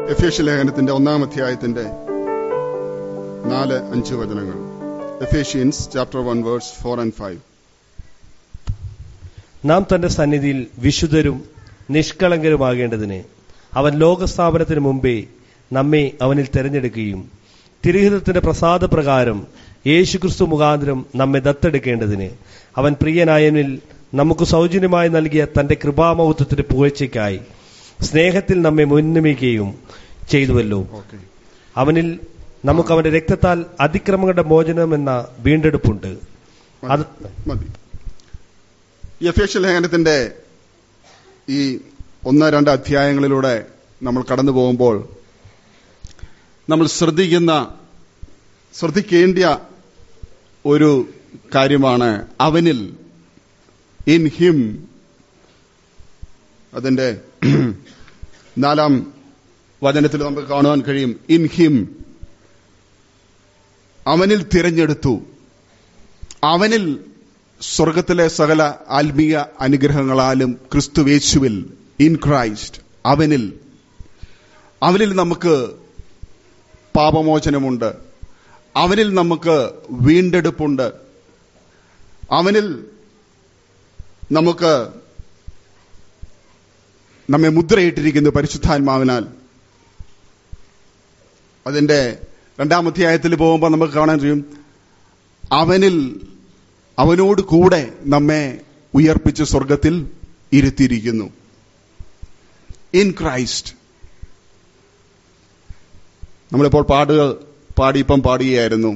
എഫേഷ്യ ലേഖനത്തിന്റെ ഒന്നാം അധ്യായത്തിന്റെ നാല് അഞ്ച് വചനങ്ങൾ Ephesians chapter one verse four and five നാം തന്റെ സന്നിധിയിൽ വിശുദ്ധരും നിഷ്കളങ്കരുമാകേണ്ടതിന് അവൻ ലോകസ്ഥാപനത്തിന് മുമ്പേ നമ്മെ അവനിൽ തെരഞ്ഞെടുക്കുകയും തിരുഹിതത്തിന്റെ പ്രസാദപ്രകാരം യേശുക്രിസ്തു മുഖാന്തരം നമ്മെ ദത്തെടുക്കേണ്ടതിന് അവൻ പ്രിയനായനിൽ നമുക്ക് സൗജന്യമായി നൽകിയ തന്റെ കൃപാമൗത്വത്തിന്റെ പുകഴ്ചയ്ക്കായി സ്നേഹത്തിൽ നമ്മെ മുൻനിമിക്കുകയും ചെയ്തുവല്ലോ ഓക്കെ അവനിൽ നമുക്ക് അവന്റെ രക്തത്താൽ അതിക്രമങ്ങളുടെ മോചനം എന്ന വീണ്ടെടുപ്പുണ്ട് അത് മതി ഈ എഫേഷ്യ ലേഖനത്തിന്റെ ഈ ഒന്ന് രണ്ട് അധ്യായങ്ങളിലൂടെ നമ്മൾ കടന്നു പോകുമ്പോൾ നമ്മൾ ശ്രദ്ധിക്കുന്ന ശ്രദ്ധിക്കേണ്ട ഒരു കാര്യമാണ് അവനിൽ ഇൻ ഹിം അതിന്റെ നാലാം വചനത്തിൽ നമുക്ക് കാണുവാൻ കഴിയും ഇൻ ഹിം അവനിൽ തിരഞ്ഞെടുത്തു അവനിൽ സ്വർഗത്തിലെ സകല ആത്മീയ അനുഗ്രഹങ്ങളാലും ക്രിസ്തുവേശുവിൽ ഇൻ ക്രൈസ്റ്റ് അവനിൽ അവനിൽ നമുക്ക് പാപമോചനമുണ്ട് അവനിൽ നമുക്ക് വീണ്ടെടുപ്പുണ്ട് അവനിൽ നമുക്ക് നമ്മെ മുദ്രയിട്ടിരിക്കുന്നു പരിശുദ്ധാത്മാവിനാൽ അതിന്റെ രണ്ടാം അധ്യായത്തിൽ പോകുമ്പോൾ നമുക്ക് കാണാൻ കഴിയും അവനിൽ അവനോട് കൂടെ നമ്മെ ഉയർപ്പിച്ച് സ്വർഗത്തിൽ ഇരുത്തിയിരിക്കുന്നു ഇൻ ക്രൈസ്റ്റ് നമ്മളിപ്പോൾ പാടുകൾ പാടി ഇപ്പം പാടുകയായിരുന്നു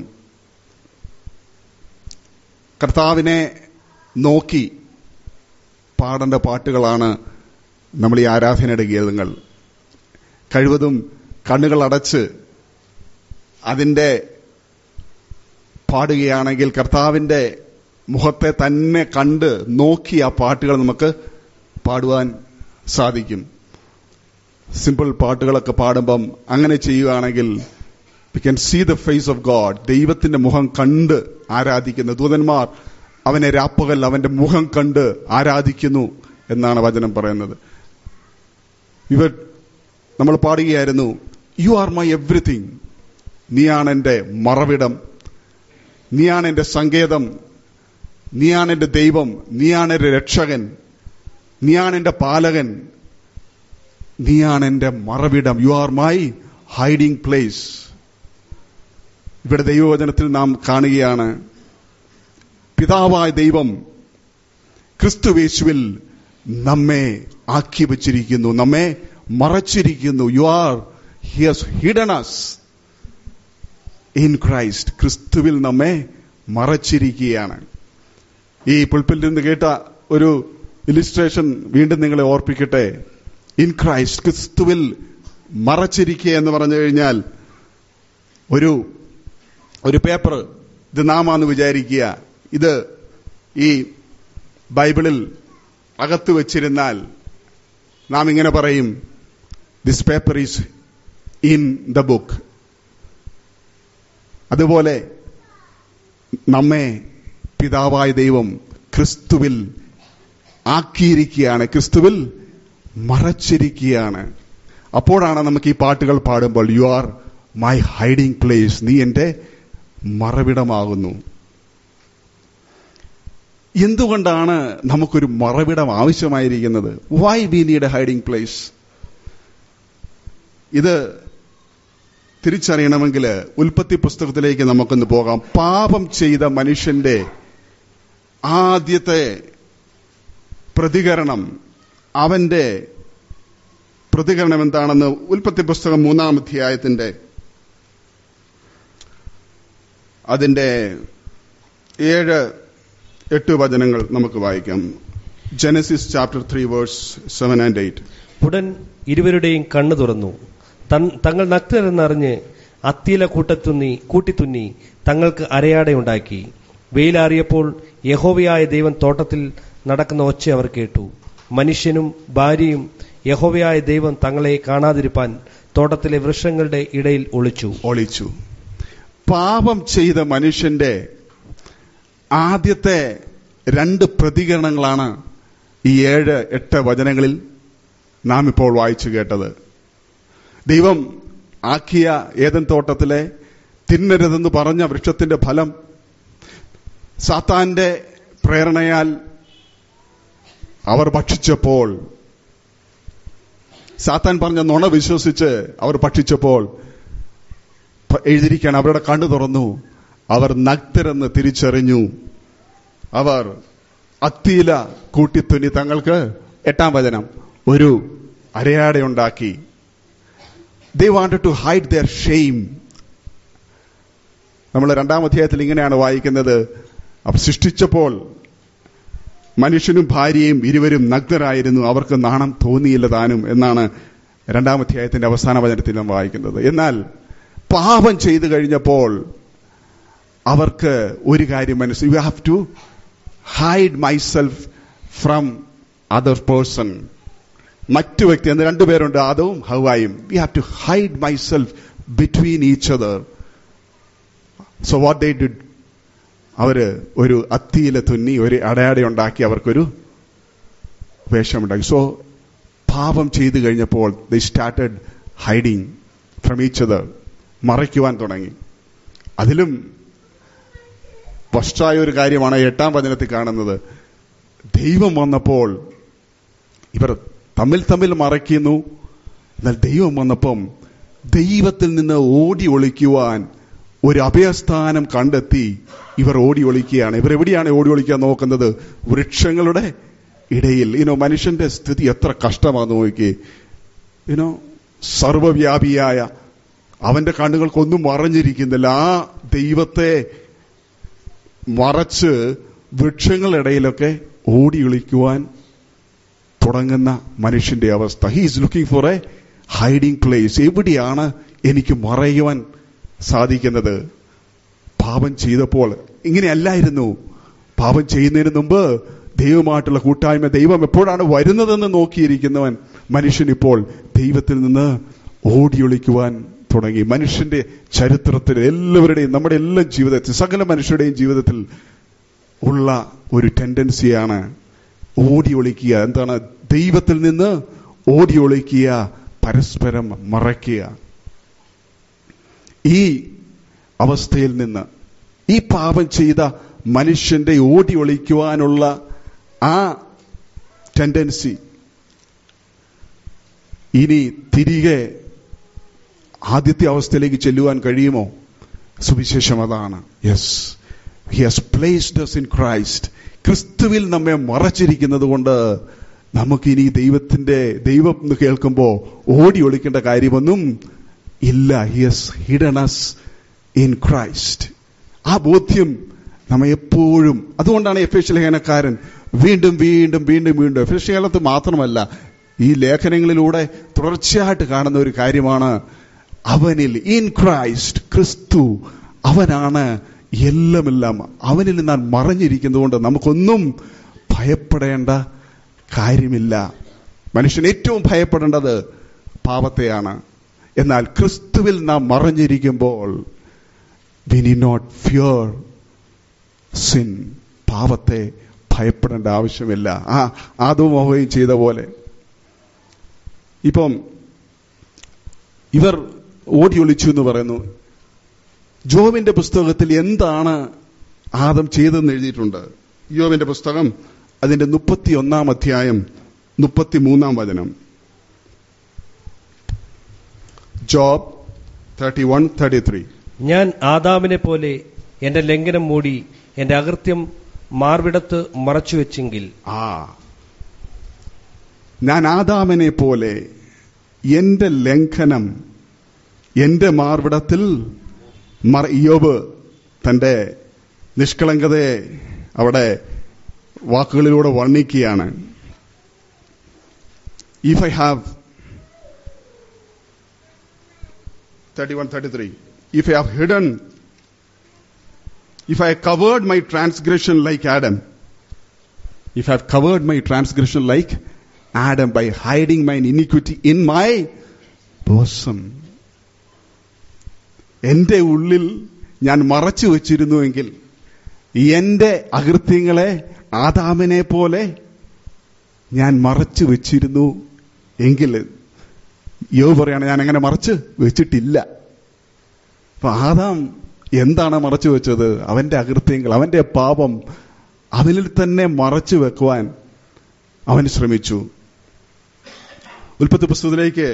കർത്താവിനെ നോക്കി പാടേണ്ട പാട്ടുകളാണ് നമ്മൾ ഈ ആരാധനയുടെ ഗീതങ്ങൾ കഴിവതും കണ്ണുകൾ അടച്ച് അതിന്റെ പാടുകയാണെങ്കിൽ കർത്താവിന്റെ മുഖത്തെ തന്നെ കണ്ട് നോക്കി ആ പാട്ടുകൾ നമുക്ക് പാടുവാൻ സാധിക്കും സിമ്പിൾ പാട്ടുകളൊക്കെ പാടുമ്പം അങ്ങനെ ചെയ്യുകയാണെങ്കിൽ we can see the face of God ദൈവത്തിന്റെ മുഖം കണ്ട് ആരാധിക്കുന്ന ദൂതന്മാർ അവനെ രാപ്പകൽ അവന്റെ മുഖം കണ്ട് ആരാധിക്കുന്നു എന്നാണ് വചനം പറയുന്നത് ഇവർ നമ്മൾ പാടുകയായിരുന്നു യു ആർ മൈ എവ്രിതിങ് നീയാണ് എന്റെ മറവിടം നീയാണ് എന്റെ സങ്കേതം നീയാണ് എന്റെ ദൈവം നീയാണ് എന്റെ രക്ഷകൻ നീയാണ് എന്റെ പാലകൻ നീയാണ് എന്റെ മറവിടം you are my hiding place ഇവിടെ ദൈവവചനത്തിൽ നാം കാണുകയാണ് പിതാവായ ദൈവം ക്രിസ്തുവേശുവിൽ നമ്മെ ആക്കി വച്ചിരിക്കുന്നു നമ്മെ മറച്ചിരിക്കുന്നു you are he's hidden us in Christ ക്രിസ്തുവിൽ നമ്മെ മറച്ചിരിക്കുകയാണ് ഈ പുൽപ്പിൽ നിന്ന് കേട്ട ഒരു ഇലിസ്ട്രേഷൻ വീണ്ടും നിങ്ങളെ ഓർപ്പിക്കട്ടെ ഇൻ ക്രൈസ്റ്റ് ക്രിസ്തുവിൽ മറച്ചിരിക്കുക എന്ന് പറഞ്ഞു കഴിഞ്ഞാൽ ഒരു ഒരു പേപ്പർ ഇത് നാമാന്ന് വിചാരിക്കുക ഇത് ഈ ബൈബിളിൽ അകത്ത് വെച്ചിരുന്നാൽ നാം ഇങ്ങനെ പറയും this paper is in the book അതുപോലെ നമ്മെ പിതാവായ ദൈവം ക്രിസ്തുവിൽ ആക്കിയിരിക്കുകയാണ് ക്രിസ്തുവിൽ മറച്ചിരിക്കുകയാണ് അപ്പോഴാണ് നമുക്ക് ഈ പാട്ടുകൾ പാടുമ്പോൾ you are my hiding place നീ എന്റെ മറവിടമാകുന്നു എന്തുകൊണ്ടാണ് നമുക്കൊരു മറവിടം ആവശ്യമായിരിക്കുന്നത് why we need a hiding place ഇത് തിരിച്ചറിയണമെങ്കിൽ ഉൽപ്പത്തി പുസ്തകത്തിലേക്ക് നമുക്കൊന്ന് പോകാം പാപം ചെയ്ത മനുഷ്യന്റെ ആദ്യത്തെ പ്രതികരണം അവന്റെ പ്രതികരണം എന്താണെന്ന് ഉൽപ്പത്തി പുസ്തകം മൂന്നാം അധ്യായത്തിന്റെ അതിന്റെ ഏഴ് എട്ട് വചനങ്ങൾ നമുക്ക് വായിക്കാം Genesis chapter three verse seven and eight ഉടൻ ഇരുവരുടെയും കണ്ണു തുറന്നു തൻ- തങ്ങൾ നഗ്നരെന്നറിഞ്ഞ് അത്തിയില കൂട്ടത്തുന്നി കൂട്ടിത്തുന്നി തങ്ങൾക്ക് അരയാടയുണ്ടാക്കി വെയിലാറിയപ്പോൾ യഹോവയായ ദൈവം തോട്ടത്തിൽ നടക്കുന്ന ഒച്ച അവർ കേട്ടു മനുഷ്യനും ഭാര്യയും യഹോവയായ ദൈവം തങ്ങളെ കാണാതിരിപ്പാൻ തോട്ടത്തിലെ വൃക്ഷങ്ങളുടെ ഇടയിൽ ഒളിച്ചു ഒളിച്ചു പാപം ചെയ്ത മനുഷ്യന്റെ ആദ്യത്തെ രണ്ട് പ്രതികരണങ്ങളാണ് ഈ ഏഴ് എട്ട് വചനങ്ങളിൽ നാം ഇപ്പോൾ വായിച്ചു കേട്ടത് ദൈവം ആക്കിയ ഏതൻ തോട്ടത്തിലെ തിന്നരുതെന്ന് പറഞ്ഞ വൃക്ഷത്തിന്റെ ഫലം സാത്താന്റെ പ്രേരണയാൽ അവർ ഭക്ഷിച്ചപ്പോൾ സാത്താൻ പറഞ്ഞ നുണ വിശ്വസിച്ച് അവർ ഭക്ഷിച്ചപ്പോൾ പ- എഴുതിയിരിക്കുകയാണ് അവരുടെ കണ്ണു തുറന്നു അവർ നഗ്നരെന്ന് തിരിച്ചറിഞ്ഞു അവർ അത്തീല കൂട്ടിത്തുന്നി തങ്ങൾക്ക് എട്ടാം വചനം ഒരു അരയാടയുണ്ടാക്കി they wanted to hide their shame നമ്മൾ രണ്ടാം അധ്യായത്തിൽ ഇങ്ങനെയാണ് വായിക്കുന്നത് അവർ സൃഷ്ടിച്ചപ്പോൾ മനുഷ്യനും ഭാര്യയും ഇരുവരും നഗ്നരായിരുന്നു അവർക്ക് നാണം തോന്നിയില്ല താനും എന്നാണ് രണ്ടാം അധ്യായത്തിന്റെ അവസാന വചനത്തിൽ നാം വായിക്കുന്നത് എന്നാൽ പാപം ചെയ്തു കഴിഞ്ഞപ്പോൾ അവർക്ക് ഒരു കാര്യം മനസ്സിൽ you have to hide myself from other person മറ്റു വ്യക്തി എന്ന് രണ്ടുപേരുണ്ട് ആദവും ഹവായും we have to hide myself between each other so what they did അവര് ഒരു അത്തിയില തുന്നി ഒരു അടയാട ഉണ്ടാക്കി അവർക്കൊരു വേഷമുണ്ടാക്കി സോ പാപം ചെയ്തു കഴിഞ്ഞപ്പോൾ they started hiding from each other മറയ്ക്കുവാൻ തുടങ്ങി അതിലും വസ്റ്റായ ഒരു കാര്യമാണ് എട്ടാം വചനത്തിൽ കാണുന്നത് ദൈവം വന്നപ്പോൾ ഇവർ തമ്മിൽ തമ്മിൽ മറയ്ക്കുന്നു എന്നാൽ ദൈവം വന്നപ്പം ദൈവത്തിൽ നിന്ന് ഓടി ഒളിക്കുവാൻ ഒരു അഭയസ്ഥാനം കണ്ടെത്തി ഇവർ ഓടി ഒളിക്കുകയാണ് ഇവർ എവിടെയാണ് ഓടി ഒളിക്കാൻ നോക്കുന്നത് വൃക്ഷങ്ങളുടെ ഇടയിൽ ഇനോ മനുഷ്യന്റെ സ്ഥിതി എത്ര കഷ്ടമാണെന്ന് നോക്കി ഇനോ സർവവ്യാപിയായ അവന്റെ കണ്ണുകൾക്കൊന്നും മറഞ്ഞിരിക്കുന്നില്ല ആ ദൈവത്തെ മറച്ച് വൃക്ഷങ്ങളുടെ ഇടയിലൊക്കെ ഓടി ഒളിക്കുവാൻ തുടങ്ങുന്ന മനുഷ്യന്റെ അവസ്ഥ he is looking for a hiding place എവിടെയാണ് എനിക്ക് മറയുവാൻ സാധിക്കുന്നത് പാപം ചെയ്തപ്പോൾ ഇങ്ങനെയല്ലായിരുന്നു പാപം ചെയ്യുന്നതിന് മുമ്പ് ദൈവമായിട്ടുള്ള കൂട്ടായ്മ ദൈവം എപ്പോഴാണ് വരുന്നതെന്ന് നോക്കിയിരിക്കുന്നവൻ മനുഷ്യൻ ഇപ്പോൾ ദൈവത്തിൽ നിന്ന് ഓടിയൊളിക്കുവാൻ തുടങ്ങി മനുഷ്യന്റെ ചരിത്രത്തിൽ എല്ലാവരുടെയും നമ്മുടെ എല്ലാ ജീവിതത്തിൽ സകല മനുഷ്യരുടെയും ജീവിതത്തിൽ ഉള്ള ഒരു ടെൻഡൻസിയാണ് ഓടി ഒളിക്കുക എന്താണ് ദൈവത്തിൽ നിന്ന് ഓടി ഒളിക്കുക പരസ്പരം മറയ്ക്കുക ഈ അവസ്ഥയിൽ നിന്ന് ഈ പാപം ചെയ്ത മനുഷ്യന്റെ ഓടി ഒളിക്കുവാനുള്ള ആ ടെൻഡൻസി ഇനി തിരികെ ആദ്യത്തെ അവസ്ഥയിലേക്ക് ചെല്ലുവാൻ കഴിയുമോ സുവിശേഷം അതാണ് yes he has placed us in Christ ക്രിസ്തുവിൽ നമ്മെ മറച്ചിരിക്കുന്നത് കൊണ്ട് നമുക്കിനി ദൈവത്തിന്റെ ദൈവം എന്ന് കേൾക്കുമ്പോൾ ഓടി ഒളിക്കേണ്ട കാര്യമൊന്നും ഇല്ല he has hidden us in Christ ആ ബോധ്യം നമ്മെ എപ്പോഴും അതുകൊണ്ടാണ് എഫ് എസ് ലേഖനക്കാരൻ വീണ്ടും വീണ്ടും വീണ്ടും വീണ്ടും എഫ് എസ് ലേഖനത്ത് മാത്രമല്ല ഈ ലേഖനങ്ങളിലൂടെ തുടർച്ചയായിട്ട് കാണുന്ന ഒരു കാര്യമാണ് അവനിൽ ഇൻ ക്രൈസ്റ്റ് ക്രിസ്തു അവനാണ് എല്ലാമെല്ലാം അവനിൽ നിന്നാൽ മറഞ്ഞിരിക്കുന്നതുകൊണ്ട് നമുക്കൊന്നും ഭയപ്പെടേണ്ട കാര്യമില്ല മനുഷ്യൻ ഏറ്റവും ഭയപ്പെടേണ്ടത് പാപത്തെയാണ് എന്നാൽ ക്രിസ്തുവിൽ നാം മറഞ്ഞിരിക്കുമ്പോൾ we need not fear sin പാപത്തെ ഭയപ്പെടേണ്ട ആവശ്യമില്ല ആ ആദവും ഹവയും ചെയ്ത പോലെ ഇപ്പം ഇവർ ഓടി ഒളിച്ചു എന്ന് പറയുന്നു ജോബിന്റെ പുസ്തകത്തിൽ എന്താണ് ആദം ചെയ്തതെന്ന് എഴുതിയിട്ടുണ്ട് യോബിന്റെ പുസ്തകം അതിന്റെ മുപ്പത്തി ഒന്നാം അധ്യായം മുപ്പത്തി മൂന്നാം വചനം Job thirty one thirty three ഞാൻ ആദാമിനെ പോലെ എന്റെ ലംഘനം മൂടി എന്റെ അകൃത്യം മാർവിടത്ത് മറച്ചുവെച്ചെങ്കിൽ ആ ഞാൻ ആദാമിനെ പോലെ എന്റെ ലംഘനം എന്റെ മാർവിടത്തിൽ മറ ഇയോബ് തന്റെ നിഷ്കളങ്കതയെ അവിടെ വാക്കുകളിലൂടെ വർണ്ണിക്കുകയാണ് if I have thirty one thirty three if I have hidden if I have covered my transgression like Adam, if I have covered my transgression like Adam by hiding my iniquity in my bosom, എന്റെ ഉള്ളിൽ ഞാൻ മറച്ചു വച്ചിരുന്നുവെങ്കിൽ എന്റെ അകൃത്യങ്ങളെ ആദാമിനെ പോലെ ഞാൻ മറച്ചു വച്ചിരുന്നു എങ്കിൽ യോ പറയാണ് ഞാൻ അങ്ങനെ മറച്ച് വെച്ചിട്ടില്ല അപ്പൊ ആദാം എന്താണ് മറച്ചു വെച്ചത് അവന്റെ അകൃത്യങ്ങൾ അവന്റെ പാപം അവനിൽ തന്നെ മറച്ചു വെക്കുവാൻ അവൻ ശ്രമിച്ചു ഉൽപ്പത്തി പുസ്തകത്തിലേക്ക്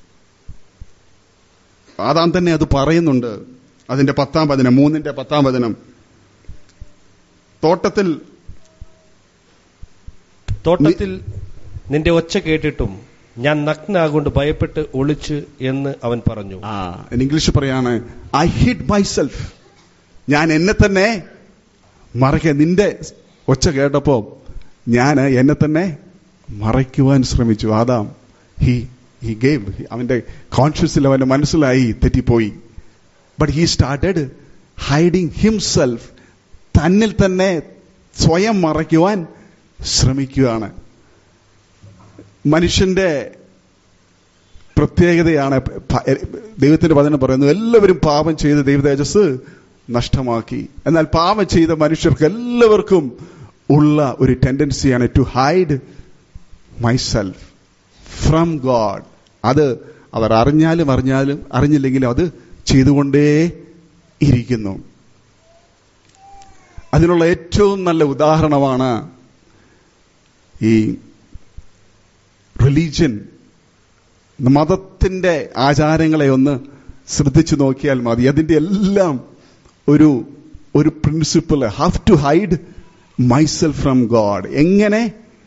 ആദാം തന്നെ അത് പറയുന്നുണ്ട് അതിന്റെ പത്താം വചനം മൂന്നിന്റെ പത്താം വചനം തോട്ടത്തിൽ തോട്ടത്തിൽ നിന്റെ ഒച്ച കേട്ടിട്ടും ഞാൻ നഗ്നാകൊണ്ട് ഭയപ്പെട്ട് ഒളിച്ച് എന്ന് അവൻ പറഞ്ഞു ആ ഇംഗ്ലീഷ് പറയാണ് ഐ ഹിഡ് മൈസെൽഫ് ഞാൻ എന്നെ തന്നെ മറയ്ക്ക നിന്റെ ഒച്ച കേട്ടപ്പോ ഞാൻ എന്നെ തന്നെ മറയ്ക്കുവാൻ ശ്രമിച്ചു ആദാം ഹി ഹി ഗേവ് അവന്റെ കോൺഷ്യസിൽ അവന്റെ മനസ്സിലായി തെറ്റിപ്പോയി but he started hiding himself തന്നിൽ തന്നെ സ്വയം മറയ്ക്കുവാൻ ശ്രമിക്കുകയാണ് മനുഷ്യന്റെ പ്രത്യേകതയാണ് പ- ദൈവത്തിന്റെ വചനം പറയുന്നത് എല്ലാവരും പാപം ചെയ്ത് ദൈവതേജസ് നഷ്ടമാക്കി എന്നാൽ പാപം ചെയ്ത മനുഷ്യർക്ക് എല്ലാവർക്കും ഉള്ള ഒരു ടെൻഡൻസിയാണ് to hide myself from God അത് അവർ അറിഞ്ഞാലും അറിഞ്ഞാലും അറിഞ്ഞില്ലെങ്കിലും അത് ചെയ്തുകൊണ്ടേ ഇരിക്കുന്നു അതിനുള്ള ഏറ്റവും നല്ല ഉദാഹരണമാണ് ഈ റിലീജിയൻ മതത്തിന്റെ ആചാരങ്ങളെ ഒന്ന് ശ്രദ്ധിച്ചു നോക്കിയാൽ മതി അതിന്റെ എല്ലാം ഒരു ഒരു principle have to hide myself from God എങ്ങനെ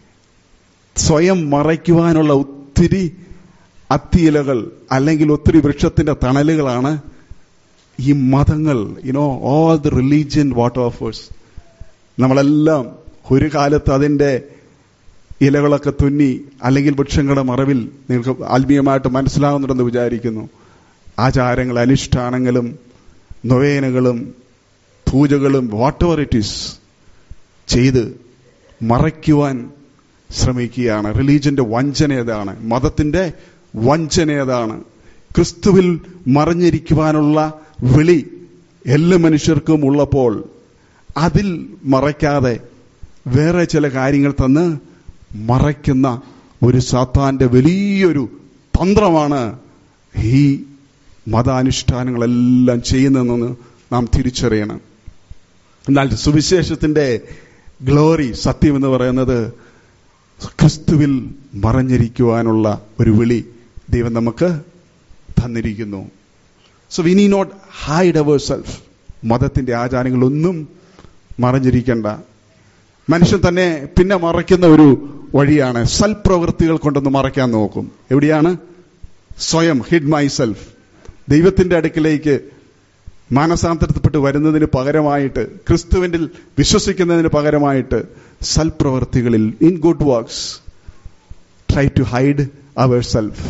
സ്വയം മറയ്ക്കുവാനുള്ള ഒത്തിരി അത്തിയിലകൾ അല്ലെങ്കിൽ ഒത്തിരി വൃക്ഷത്തിന്റെ തണലുകളാണ് ഈ മതങ്ങൾ you know all the religion what offers നമ്മളെല്ലാം ഒരു കാലത്ത് അതിന്റെ ഇലകളൊക്കെ തുന്നി അല്ലെങ്കിൽ വൃക്ഷങ്ങളുടെ മറവിൽ നിങ്ങൾക്ക് ആത്മീയമായിട്ട് മനസ്സിലാകുന്നുണ്ടെന്ന് വിചാരിക്കുന്നു ആചാരങ്ങൾ അനുഷ്ഠാനങ്ങളും നൊവേനകളും പൂജകളും വാട്ട് എവർ ഇറ്റ് ഈസ് ചെയ്ത് മറയ്ക്കുവാൻ ശ്രമിക്കുകയാണ് റിലീജിയന്റെ വഞ്ചന ഏതാണ് മതത്തിന്റെ വഞ്ചന ഏതാണ് ക്രിസ്തുവിൽ മറഞ്ഞിരിക്കുവാനുള്ള വിളി എല്ലാ മനുഷ്യർക്കും ഉള്ളപ്പോൾ അതിൽ മറയ്ക്കാതെ വേറെ ചില കാര്യങ്ങൾ തന്ന് മറയ്ക്കുന്ന ഒരു സാത്താന്റെ വലിയൊരു തന്ത്രമാണ് ഈ മതാനുഷ്ഠാനങ്ങളെല്ലാം ചെയ്യുന്നതെന്ന് നാം തിരിച്ചറിയണം എന്നാൽ സുവിശേഷത്തിന്റെ ഗ്ലോറി സത്യം എന്ന് പറയുന്നത് ക്രിസ്തുവിൽ മറഞ്ഞിരിക്കുവാനുള്ള ഒരു വിളി ദൈവം നമുക്ക് തന്നിരിക്കുന്നു so we need not hide our self മതത്തിന്റെ ആചാരങ്ങളൊന്നും മറഞ്ഞിരിക്കേണ്ട മനുഷ്യൻ തന്നെ പിന്നെ മറയ്ക്കുന്ന ഒരു വഴിയാണ് സൽപ്രവൃത്തികൾ കൊണ്ടൊന്ന് മറയ്ക്കാൻ നോക്കും എവിടെയാണ് സ്വയം ഹിഡ് മൈ സെൽഫ് ദൈവത്തിന്റെ അടുക്കിലേക്ക് മാനസാന്തരപ്പെട്ട് വരുന്നതിന് പകരമായിട്ട് ക്രിസ്തുവിന്റെ വിശ്വസിക്കുന്നതിന് പകരമായിട്ട് സൽപ്രവർത്തികളിൽ in good works try to hide our self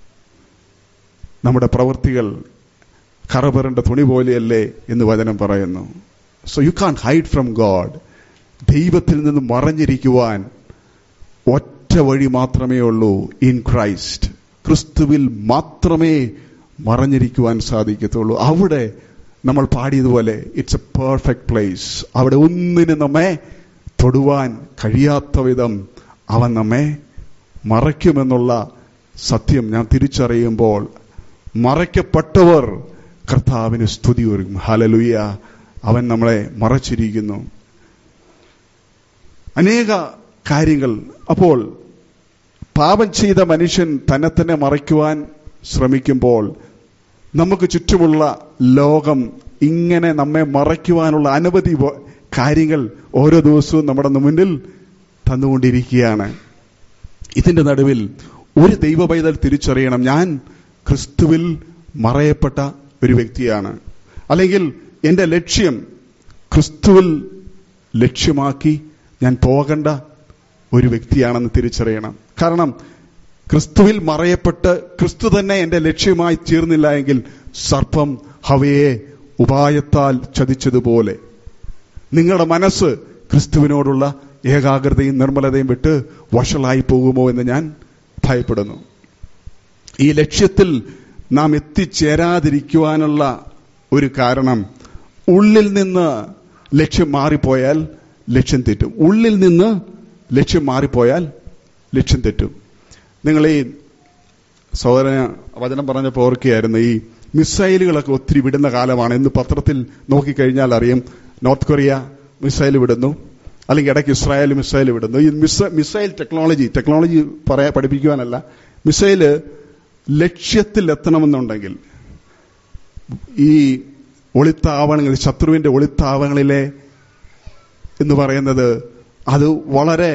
നമ്മുടെ പ്രവൃത്തികൾ കറപറണ്ട തുണി പോലെയല്ലേ എന്ന് വചനം പറയുന്നു so you can hide from God ദൈവത്തിൽ നിന്ന് മറഞ്ഞിരിക്കുവാൻ ഒറ്റ വഴി മാത്രമേ ഉള്ളൂ ഇൻ ക്രൈസ്റ്റ് ക്രിസ്തുവിൽ മാത്രമേ മറഞ്ഞിരിക്കുവാൻ സാധിക്കത്തുള്ളൂ അവിടെ നമ്മൾ പാടിയതുപോലെ ഇറ്റ്സ് എ പെർഫെക്റ്റ് പ്ലേസ് അവിടെ ഒന്നിനും നമ്മെ തൊടുവാൻ കഴിയാത്ത വിധം അവൻ നമ്മെ മറയ്ക്കുമെന്നുള്ള സത്യം ഞാൻ തിരിച്ചറിയുമ്പോൾ മറയ്ക്കപ്പെട്ടവർ കർത്താവിന് സ്തുതി ഒരുങ്ങും ഹലലുയ അവൻ നമ്മളെ മറച്ചിരിക്കുന്നു അനേക കാര്യങ്ങൾ അപ്പോൾ പാപം ചെയ്ത മനുഷ്യൻ തന്നെ തന്നെ മറയ്ക്കുവാൻ ശ്രമിക്കുമ്പോൾ നമുക്ക് ചുറ്റുമുള്ള ലോകം ഇങ്ങനെ നമ്മെ മറയ്ക്കുവാനുള്ള അനവധി വ- കാര്യങ്ങൾ ഓരോ ദിവസവും നമ്മുടെ മുന്നിൽ തന്നുകൊണ്ടിരിക്കുകയാണ് ഇതിന്റെ നടുവിൽ ഒരു ദൈവ പൈതൽ തിരിച്ചറിയണം ഞാൻ ക്രിസ്തുവിൽ മറയപ്പെട്ട ഒരു വ്യക്തിയാണ് അല്ലെങ്കിൽ എന്റെ ലക്ഷ്യം ക്രിസ്തുവിൽ ലക്ഷ്യമാക്കി ഞാൻ പോകേണ്ട ഒരു വ്യക്തിയാണെന്ന് തിരിച്ചറിയണം കാരണം ക്രിസ്തുവിൽ മറയപ്പെട്ട് ക്രിസ്തു തന്നെ എന്റെ ലക്ഷ്യമായി തീർന്നില്ല എങ്കിൽ സർപ്പം ഹവയെ ഉപായത്താൽ ചതിച്ചതുപോലെ നിങ്ങളുടെ മനസ്സ് ക്രിസ്തുവിനോടുള്ള ഏകാഗ്രതയും നിർമ്മലതയും വിട്ട് വഷളായി പോകുമോ എന്ന് ഞാൻ ഭയപ്പെടുന്നു ഈ ലക്ഷ്യത്തിൽ നാം എത്തിച്ചേരാതിരിക്കുവാനുള്ള ഒരു കാരണം ഉള്ളിൽ നിന്ന് ലക്ഷ്യം മാറിപ്പോയാൽ ലക്ഷ്യം തെറ്റും ഉള്ളിൽ നിന്ന് ലക്ഷ്യം മാറിപ്പോയാൽ ലക്ഷ്യം തെറ്റും നിങ്ങൾ ഈ സഹോദരൻ വചനം പറഞ്ഞപ്പോൾ ഓർക്കുകയായിരുന്നു ഈ മിസൈലുകളൊക്കെ ഒത്തിരി വിടുന്ന കാലമാണ് ഇന്ന് പത്രത്തിൽ നോക്കിക്കഴിഞ്ഞാൽ അറിയും നോർത്ത് കൊറിയ മിസൈൽ വിടുന്നു അല്ലെങ്കിൽ ഇടയ്ക്ക് ഇസ്രായേൽ മിസൈൽ വിടുന്നു ഈ മിസ മിസൈൽ ടെക്നോളജി ടെക്നോളജി പറയാ പഠിപ്പിക്കുവാനല്ല മിസൈല് ലക്ഷ്യത്തിൽ എത്തണമെന്നുണ്ടെങ്കിൽ ഈ ഒളിത്താവളങ്ങൾ ശത്രുവിന്റെ ഒളിത്താവങ്ങളിലെ എന്ന് പറയുന്നത് അത് വളരെ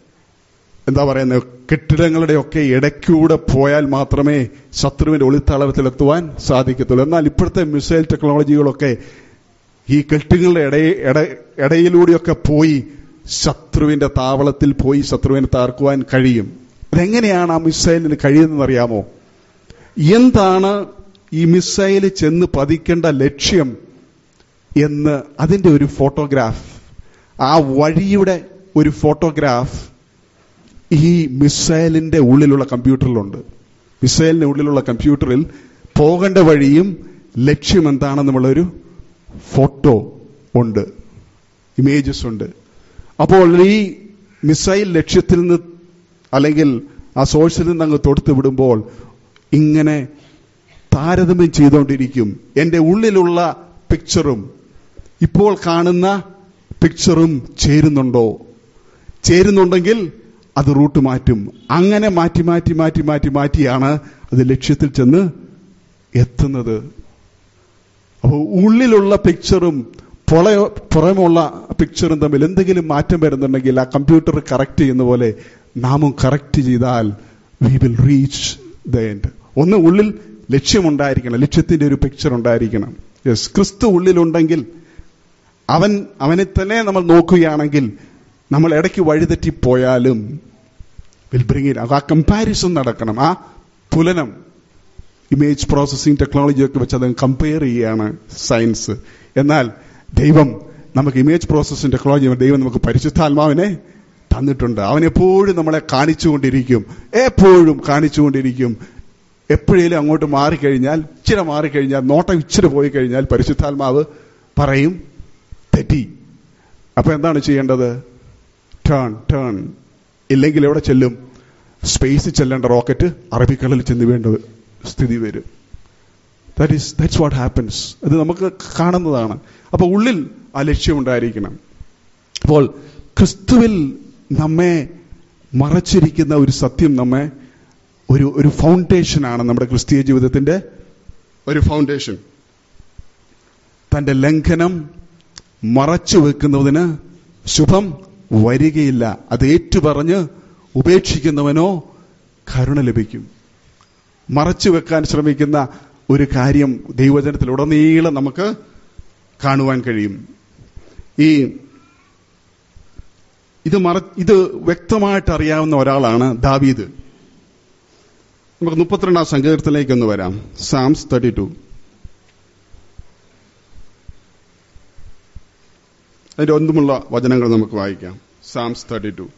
എന്താ പറയുന്നത് കെട്ടിടങ്ങളുടെയൊക്കെ ഇടയ്ക്കൂടെ പോയാൽ മാത്രമേ ശത്രുവിന്റെ ഒളിത്താളവത്തിലെത്തുവാൻ സാധിക്കത്തുള്ളൂ എന്നാൽ ഇപ്പോഴത്തെ മിസൈൽ ടെക്നോളജികളൊക്കെ ഈ കെട്ടുകളുടെ ഇടയ ഇട- ഇടയിലൂടെയൊക്കെ പോയി ശത്രുവിന്റെ താവളത്തിൽ പോയി ശത്രുവിനെ താർക്കുവാൻ കഴിയും അതെങ്ങനെയാണ് ആ മിസൈലിന് കഴിയുന്നതെന്ന് അറിയാമോ എന്താണ് ഈ മിസൈൽ ചെന്ന് പതിക്കേണ്ട ലക്ഷ്യം എന്ന് അതിന്റെ ഒരു ഫോട്ടോഗ്രാഫ് ആ വഴിയുടെ ഒരു ഫോട്ടോഗ്രാഫ് ഈ മിസൈലിന്റെ ഉള്ളിലുള്ള കമ്പ്യൂട്ടറിലുണ്ട് മിസൈലിന്റെ ഉള്ളിലുള്ള കമ്പ്യൂട്ടറിൽ പോകേണ്ട വഴിയും ലക്ഷ്യം എന്താണെന്നുമുള്ള ഒരു ഫോട്ടോ ഉണ്ട് ഇമേജസ് ഉണ്ട് അപ്പോൾ ഈ മിസൈൽ ലക്ഷ്യത്തിൽ നിന്ന് അല്ലെങ്കിൽ ആ സോഴ്സിൽ നിന്ന് അങ്ങ് തൊടുത്ത് വിടുമ്പോൾ ഇങ്ങനെ താരതമ്യം ചെയ്തുകൊണ്ടിരിക്കും എന്റെ ഉള്ളിലുള്ള പിക്ചറും ഇപ്പോൾ കാണുന്ന പിക്ചറും ചേരുന്നുണ്ടോ ചേരുന്നുണ്ടെങ്കിൽ അത് റൂട്ട് മാറ്റും അങ്ങനെ മാറ്റി മാറ്റി മാറ്റി മാറ്റി മാറ്റിയാണ് അത് ലക്ഷ്യത്തിൽ ചെന്ന് എത്തുന്നത് അപ്പോൾ ഉള്ളിലുള്ള പിക്ചറും പുറ പുറമുള്ള പിക്ചറും തമ്മിൽ എന്തെങ്കിലും മാറ്റം വരുന്നുണ്ടെങ്കിൽ ആ കമ്പ്യൂട്ടർ കറക്റ്റ് ചെയ്യുന്ന പോലെ നാമും കറക്റ്റ് ചെയ്താൽ we will reach the end ഒന്ന് ഉള്ളിൽ ലക്ഷ്യമുണ്ടായിരിക്കണം ലക്ഷ്യത്തിന്റെ ഒരു പിക്ചർ ഉണ്ടായിരിക്കണം യെസ് ക്രിസ്തു ഉള്ളിലുണ്ടെങ്കിൽ അവൻ അവനെ തന്നെ നമ്മൾ നോക്കുകയാണെങ്കിൽ നമ്മൾ ഇടയ്ക്ക് വഴിതെറ്റിപ്പോയാലും വിൽ ബ്രിങ് ഇറ്റ് ആ കമ്പാരിസൺ നടക്കണം ആ തുലനം ഇമേജ് പ്രോസസ്സിംഗ് ടെക്നോളജി ഒക്കെ വെച്ച് അത് കമ്പയർ ചെയ്യുകയാണ് സയൻസ് എന്നാൽ ദൈവം നമുക്ക് ഇമേജ് പ്രോസസ്സിംഗ് ടെക്നോളജി ദൈവം നമുക്ക് പരിശുദ്ധാത്മാവിനെ തന്നിട്ടുണ്ട് അവൻ എപ്പോഴും നമ്മളെ കാണിച്ചുകൊണ്ടിരിക്കും എപ്പോഴും കാണിച്ചുകൊണ്ടിരിക്കും എപ്പോഴേലും അങ്ങോട്ട് മാറിക്കഴിഞ്ഞാൽ ഇച്ചിരി മാറിക്കഴിഞ്ഞാൽ നോട്ടം ഇച്ചിരി പോയി കഴിഞ്ഞാൽ പരിശുദ്ധാത്മാവ് പറയും തെറ്റി അപ്പൊ എന്താണ് ചെയ്യേണ്ടത് ടേൺ ടേൺ ഇല്ലെങ്കിൽ എവിടെ ചെല്ലും സ്പേസിൽ ചെല്ലേണ്ട റോക്കറ്റ് അറബിക്കടലിൽ ചെന്ന് വേണ്ട സ്ഥിതി വരും that is that's what happens അത് നമുക്ക് കാണുന്നതാണ് അപ്പൊ ഉള്ളിൽ ആ ലക്ഷ്യമുണ്ടായിരിക്കണം അപ്പോൾ ക്രിസ്തുവിൽ നമ്മെ മറച്ചിരിക്കുന്ന ഒരു സത്യം നമ്മെ ഒരു ഒരു ഫൗണ്ടേഷനാണ് നമ്മുടെ ക്രിസ്തീയ ജീവിതത്തിന്റെ ഒരു ഫൗണ്ടേഷൻ തന്റെ ലംഘനം മറച്ചു വെക്കുന്നതിന് ശുഭം വരികയില്ല അത് ഏറ്റുപറഞ്ഞ് ഉപേക്ഷിക്കുന്നവനോ കരുണ ലഭിക്കും മറച്ചു വെക്കാൻ ശ്രമിക്കുന്ന ഒരു കാര്യം ദൈവജനത്തിൽ ഉടനീളം നമുക്ക് കാണുവാൻ കഴിയും ഈ ഇത് മറ ഇത് വ്യക്തമായിട്ട് അറിയാവുന്ന ഒരാളാണ് ദാവീദ് നമുക്ക് മുപ്പത്തിരണ്ടാം സങ്കീർത്തനത്തിലേക്ക് ഒന്ന് വരാം സാംസ് തേർട്ടി ടു അതിന്റെ ഒന്നുമുള്ള വചനങ്ങൾ നമുക്ക് വായിക്കാം സാംസ് തേർട്ടി ടു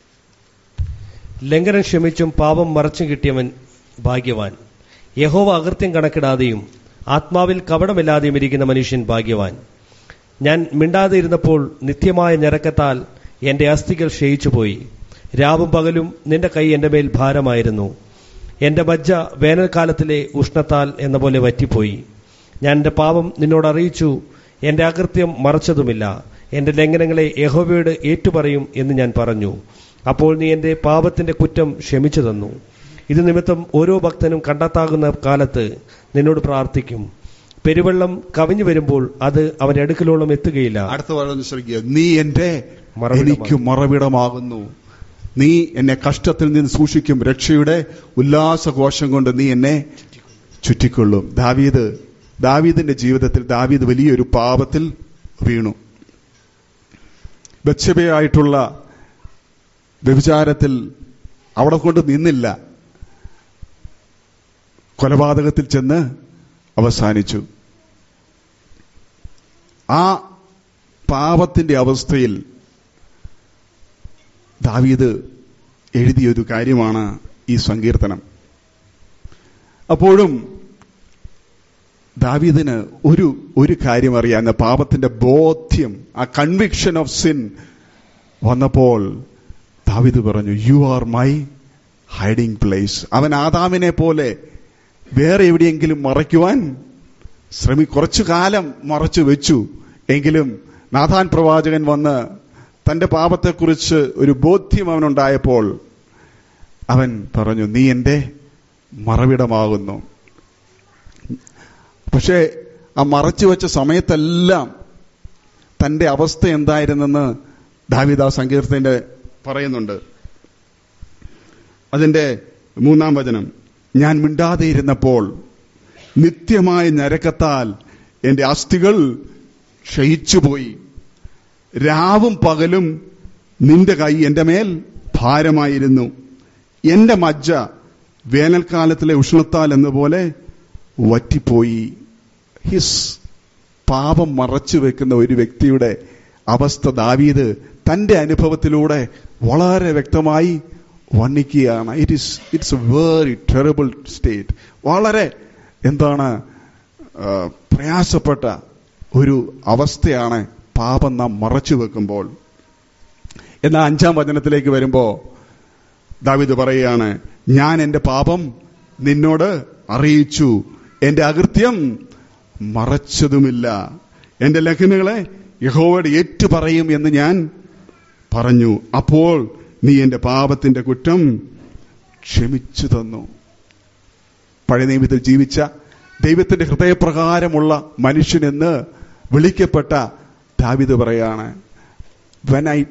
ലംഘനം ക്ഷമിച്ചും പാപം മറച്ചും കിട്ടിയവൻ ഭാഗ്യവാൻ യഹോവ അകൃത്യം കണക്കിടാതെയും ആത്മാവിൽ കപടമില്ലാതെയും ഇരിക്കുന്ന മനുഷ്യൻ ഭാഗ്യവാൻ ഞാൻ മിണ്ടാതെ ഇരുന്നപ്പോൾ നിത്യമായ ഞരക്കത്താൽ എന്റെ അസ്ഥികൾ ക്ഷയിച്ചുപോയി രാവും പകലും നിന്റെ കൈ എന്റെ മേൽ ഭാരമായിരുന്നു എന്റെ മജ്ജ വേനൽക്കാലത്തിലെ ഉഷ്ണത്താൽ എന്ന പോലെ വറ്റിപ്പോയി ഞാൻ എന്റെ പാപം നിന്നോട് അറിയിച്ചു എന്റെ അകൃത്യം മറച്ചതുമില്ല എന്റെ ലംഘനങ്ങളെ യഹോവയോട് ഏറ്റുപറയും എന്ന് ഞാൻ പറഞ്ഞു അപ്പോൾ നീ എന്റെ പാപത്തിന്റെ കുറ്റം ക്ഷമിച്ചു തന്നു ഇത് നിമിത്തം ഓരോ ഭക്തനും കണ്ടെത്താകുന്ന കാലത്ത് നിന്നോട് പ്രാർത്ഥിക്കും പെരുവെള്ളം കവിഞ്ഞു വരുമ്പോൾ അത് അവന്റെ അടുക്കലോളം എത്തുകയില്ല അടുത്ത പറയുന്നത് ശ്രമിക്കുക നീ എന്റെ മറവിടമാകുന്നു. എനിക്ക് മറവിടമാകുന്നു നീ എന്നെ കഷ്ടത്തിൽ നിന്ന് സൂക്ഷിക്കും രക്ഷയുടെ ഉല്ലാസഘോഷം കൊണ്ട് നീ എന്നെ ചുറ്റിക്കൊള്ളും ദാവീദ് ദാവീദിന്റെ ജീവിതത്തിൽ ദാവീദ് വലിയൊരു പാപത്തിൽ വീണു ബച്ഛബയായിട്ടുള്ള വ്യഭിചാരത്തിൽ അവിടെ കൊണ്ട് നിന്നില്ല കൊലപാതകത്തിൽ ചെന്ന് അവസാനിച്ചു ആ പാപത്തിന്റെ അവസ്ഥയിൽ ദാവീദ് എഴുതിയൊരു കാര്യമാണ് ഈ സങ്കീർത്തനം അപ്പോഴും ദാവീദിന് ഒരു ഒരു കാര്യം അറിയാം പാപത്തിന്റെ ബോധ്യം ആ കൺവിക്ഷൻ ഓഫ് സിൻ വന്നപ്പോൾ ദാവീദ് പറഞ്ഞു you are my hiding place അവൻ ആദാമിനെ പോലെ വേറെ എവിടെയെങ്കിലും മറയ്ക്കുവാൻ ശ്രമി കുറച്ചു കാലം മറച്ചു വെച്ചു എങ്കിലും നാഥാൻ പ്രവാചകൻ വന്ന് തന്റെ പാപത്തെക്കുറിച്ച് ഒരു ബോധ്യം അവനുണ്ടായപ്പോൾ അവൻ പറഞ്ഞു നീ എന്റെ മറവിടമാകുന്നു പക്ഷേ ആ മറച്ചു വെച്ച സമയത്തെല്ലാം തന്റെ അവസ്ഥ എന്തായിരുന്നെന്ന് ദാവിദ സങ്കീർത്തന്റെ പറയുന്നുണ്ട് അതിന്റെ മൂന്നാം വചനം ഞാൻ മിണ്ടാതെ ഇരുന്നപ്പോൾ നിത്യമായ ഞരക്കത്താൽ എന്റെ അസ്ഥികൾ ക്ഷയിച്ചുപോയി രാവും പകലും നിന്റെ കൈ എന്റെ മേൽ ഭാരമായിരുന്നു എന്റെ മജ്ജ വേനൽക്കാലത്തിലെ ഉഷ്ണത്താൽ എന്നപോലെ വറ്റിപ്പോയി ഹിസ് പാപം മറച്ചു വെക്കുന്ന ഒരു വ്യക്തിയുടെ അവസ്ഥ ദാവീദ് തന്റെ അനുഭവത്തിലൂടെ വളരെ വ്യക്തമായി വർണ്ണിക്കുകയാണ് it is it's a very terrible state വളരെ എന്താണ് ആ, പ്രയാസപ്പെട്ട ഒരു അവസ്ഥയാണ് പാപം നാം മറച്ചു വെക്കുമ്പോൾ എന്നാൽ അഞ്ചാം വചനത്തിലേക്ക് വരുമ്പോ ദാവിദ് പറയുകയാണ് ഞാൻ എന്റെ പാപം നിന്നോട് അറിയിച്ചു എന്റെ അകൃത്യം മറച്ചതുമില്ല എന്റെ ലംഘനങ്ങളെ യഹോവയുടെ ഏറ്റു പറയും എന്ന് ഞാൻ പറഞ്ഞു അപ്പോൾ നീ എന്റെ പാപത്തിന്റെ കുറ്റം ക്ഷമിച്ചു തന്നു പഴയ നിയമത്തിൽ ജീവിച്ച ദൈവത്തിന്റെ ഹൃദയപ്രകാരമുള്ള മനുഷ്യനെന്ന് വിളിക്കപ്പെട്ട ദാവിദ് പറയാണ് when I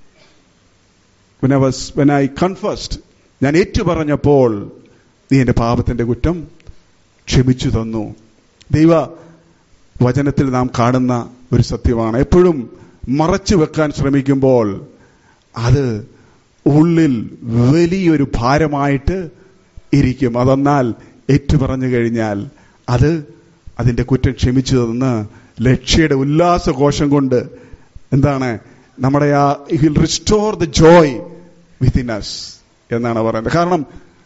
when I was when I confessed ഞാൻ ഏറ്റുപറഞ്ഞപ്പോൾ നീ എന്റെ പാപത്തിന്റെ കുറ്റം ക്ഷമിച്ചു തന്നു ദൈവ വചനത്തിൽ നാം കാണുന്ന ഒരു സത്യമാണ് എപ്പോഴും മറച്ചു വെക്കാൻ ശ്രമിക്കുമ്പോൾ അത് ഉള്ളിൽ വലിയൊരു ഭാരമായിട്ട് ഇരിക്കും അതെന്നാൽ ഏറ്റുപറഞ്ഞു കഴിഞ്ഞാൽ അത് അതിന്റെ കുറ്റം ക്ഷമിച്ചു തന്ന് ലക്ഷ്യയുടെ ഉല്ലാസഘോഷം കൊണ്ട് എന്താണ് നമ്മുടെ ആ he'll restore the joy within us എന്നാണ് പറയുന്നത് കാരണം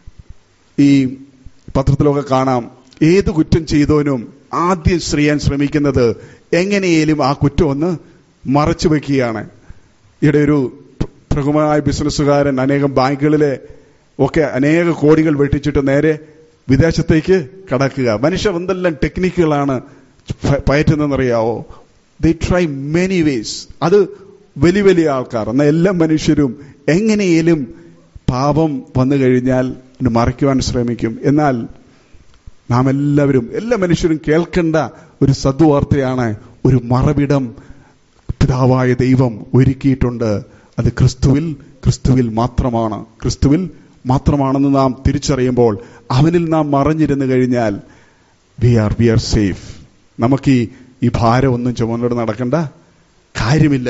ഈ പത്രത്തിലൊക്കെ കാണാം ഏത് കുറ്റം ചെയ്തവനും ആദ്യം ചെയ്യാൻ ശ്രമിക്കുന്നത് എങ്ങനെയേലും ആ കുറ്റം ഒന്ന് മറച്ചു വെക്കുകയാണ് ഇവിടെ ഒരു പ്ര- പ്രമുഖമായ ബിസിനസ്സുകാരൻ അനേകം ബാങ്കുകളിലെ ഒക്കെ അനേക കോടികൾ വെട്ടിച്ചിട്ട് നേരെ വിദേശത്തേക്ക് കടക്കുക മനുഷ്യർ എന്തെല്ലാം ടെക്നിക്കുകളാണ് പ- പയറ്റുന്നതെന്നറിയാവോ ദേ ട്രൈ മെനി വേസ് അത് വലിയ വലിയ ആൾക്കാർ എന്നാൽ എല്ലാ മനുഷ്യരും എങ്ങനെയും പാപം വന്നു കഴിഞ്ഞാൽ അതിനെ മറയ്ക്കുവാൻ ശ്രമിക്കും എന്നാൽ നാം എല്ലാവരും എല്ലാ മനുഷ്യരും കേൾക്കേണ്ട ഒരു സദ്വാർത്തയാണ് ഒരു മറവിടം പിതാവായ ദൈവം ഒരുക്കിയിട്ടുണ്ട് അത് ക്രിസ്തുവിൽ ക്രിസ്തുവിൽ മാത്രമാണ് ക്രിസ്തുവിൽ മാത്രമാണെന്ന് നാം തിരിച്ചറിയുമ്പോൾ അവനിൽ നാം മറഞ്ഞിരുന്നു കഴിഞ്ഞാൽ we are we are safe നമുക്ക് ഈ ഈ ഭാരം ഒന്നും ചുമന്നോട് നടക്കേണ്ട കാര്യമില്ല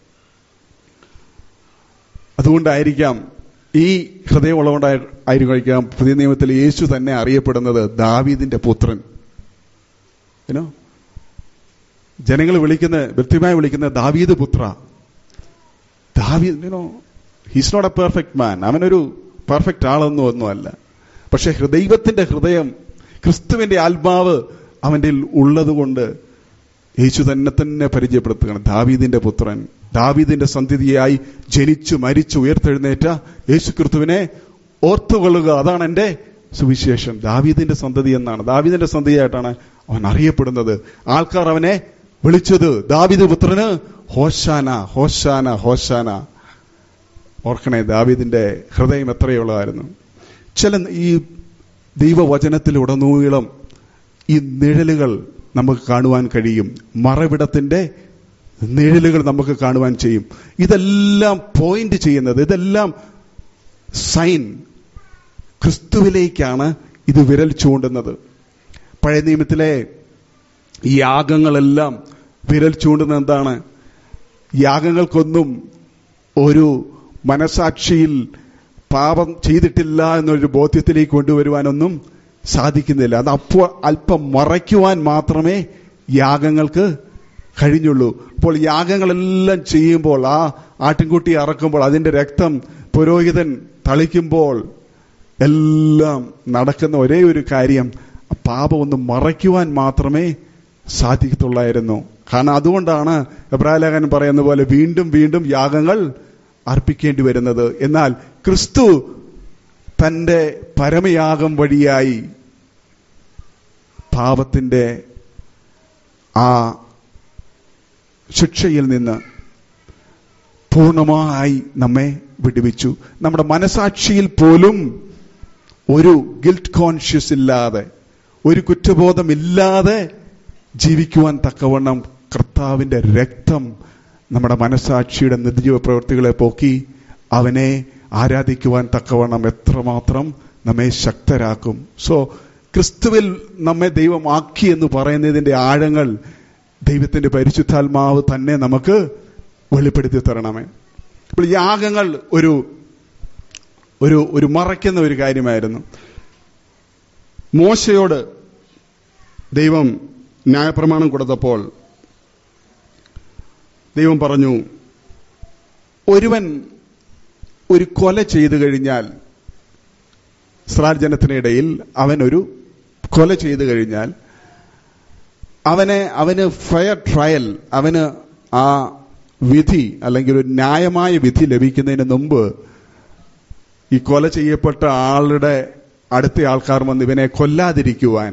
അതുകൊണ്ടായിരിക്കാം ഈ ഹൃദയമുള്ളതുകൊണ്ടായി ആയിരിക്കാം പുതിയ നിയമത്തിൽ യേശു തന്നെ അറിയപ്പെടുന്നത് ദാവീദിന്റെ പുത്രൻ ഏനോ ജനങ്ങൾ വിളിക്കുന്ന വ്യക്തിമായി വിളിക്കുന്ന ദാവീദ് പുത്ര ദാവീദ് you know he's not a perfect man അവനൊരു പെർഫെക്റ്റ് ആളൊന്നും ഒന്നുമല്ല പക്ഷെ ദൈവത്തിന്റെ ഹൃദയം ക്രിസ്തുവിന്റെ ആത്മാവ് അവന്റെ ഉള്ളതുകൊണ്ട് യേശു തന്നെ തന്നെ പരിചയപ്പെടുത്തുകയാണ് ദാവീദിന്റെ പുത്രൻ ദാവീദിന്റെ സന്ധിതിയായി ജനിച്ചു മരിച്ചു ഉയർത്തെഴുന്നേറ്റ യേശു ക്രിസ്തുവിനെ ഓർത്തുകൊള്ളുക അതാണ് എന്റെ സുവിശേഷം ദാവീദിന്റെ സന്തതി എന്നാണ് ദാവീദിന്റെ സന്തതിയായിട്ടാണ് അവൻ അറിയപ്പെടുന്നത് ആൾക്കാർ അവനെ വിളിച്ചത് ദാവീദ് പുത്രന് ഹോശാന ഹോശാന ഹോശാന ഓർക്കണേ ദാവീദിന്റെ ഹൃദയം എത്രയുള്ളതായിരുന്നു ചില ഈ ദൈവവചനത്തിലുടനീളം ഈ നിഴലുകൾ നമുക്ക് കാണുവാൻ കഴിയും മറവിടത്തിന്റെ നിഴലുകൾ നമുക്ക് കാണുവാൻ ചെയ്യും ഇതെല്ലാം പോയിന്റ് ചെയ്യുന്നത് ഇതെല്ലാം സൈൻ ക്രിസ്തുവിലേക്കാണ് ഇത് വിരൽ ചൂണ്ടുന്നത് പഴയ നിയമത്തിലെ ഈ യാഗങ്ങളെല്ലാം വിരൽ ചൂണ്ടുന്നത് എന്താണ് യാഗങ്ങൾക്കൊന്നും ഒരു മനസാക്ഷിയിൽ പാപം ചെയ്തിട്ടില്ല എന്നൊരു ബോധ്യത്തിലേക്ക് കൊണ്ടുവരുവാനൊന്നും സാധിക്കുന്നില്ല അത് അപ്പോൾ അല്പം മറയ്ക്കുവാൻ മാത്രമേ യാഗങ്ങൾക്ക് കഴിഞ്ഞുള്ളൂ അപ്പോൾ യാഗങ്ങളെല്ലാം ചെയ്യുമ്പോൾ ആ ആട്ടിൻകുട്ടി അറക്കുമ്പോൾ അതിന്റെ രക്തം പുരോഹിതൻ തളിക്കുമ്പോൾ എല്ലാം നടക്കുന്ന ഒരേ ഒരു കാര്യം ആ പാപം ഒന്ന് മറയ്ക്കുവാൻ മാത്രമേ സാധിക്കത്തുള്ളായിരുന്നു കാരണം അതുകൊണ്ടാണ് എബ്രാലേഖൻ പറയുന്ന പോലെ വീണ്ടും വീണ്ടും യാഗങ്ങൾ അർപ്പിക്കേണ്ടി വരുന്നത് എന്നാൽ ക്രിസ്തു തന്റെ പരമയാഗം വഴിയായി പാപത്തിന്റെ ആ ശിക്ഷയിൽ നിന്ന് പൂർണ്ണമായി നമ്മെ വിടുവിച്ചു നമ്മുടെ മനസാക്ഷിയിൽ പോലും ഒരു ഗിൽറ്റ് കോൺഷ്യസ് ഇല്ലാതെ ഒരു കുറ്റബോധമില്ലാതെ ജീവിക്കുവാൻ തക്കവണ്ണം കർത്താവിന്റെ രക്തം നമ്മുടെ മനസാക്ഷിയുടെ നിർജീവ പ്രവൃത്തികളെ പോക്കി അവനെ ആരാധിക്കുവാൻ തക്കവണ്ണം എത്രമാത്രം നമ്മെ ശക്തരാക്കും സോ ക്രിസ്തുവിൽ നമ്മെ ദൈവമാക്കി എന്ന് പറയുന്നതിന്റെ ആഴങ്ങൾ ദൈവത്തിന്റെ പരിശുദ്ധാത്മാവ് തന്നെ നമുക്ക് വെളിപ്പെടുത്തി തരണമേ ഇപ്പോൾ യാഗങ്ങൾ ഒരു ഒരു ഒരു മറയ്ക്കുന്ന ഒരു കാര്യമായിരുന്നു മോശയോട് ദൈവം ന്യായപ്രമാണം കൊടുത്തപ്പോൾ ദൈവം പറഞ്ഞു ഒരുവൻ ഒരു കൊല ചെയ്തു കഴിഞ്ഞാൽ ഇസ്രായേൽ ജനത്തിനിടയിൽ അവൻ ഒരു കൊല ചെയ്തു കഴിഞ്ഞാൽ അവനെ അവന് ഫയർ ട്രയൽ അവന് ആ വിധി അല്ലെങ്കിൽ ഒരു ന്യായമായ വിധി ലഭിക്കുന്നതിന് മുമ്പ് ഈ കൊല ചെയ്യപ്പെട്ട ആളുടെ അടുത്ത ആൾക്കാർ വന്ന് ഇവനെ കൊല്ലാതിരിക്കുവാൻ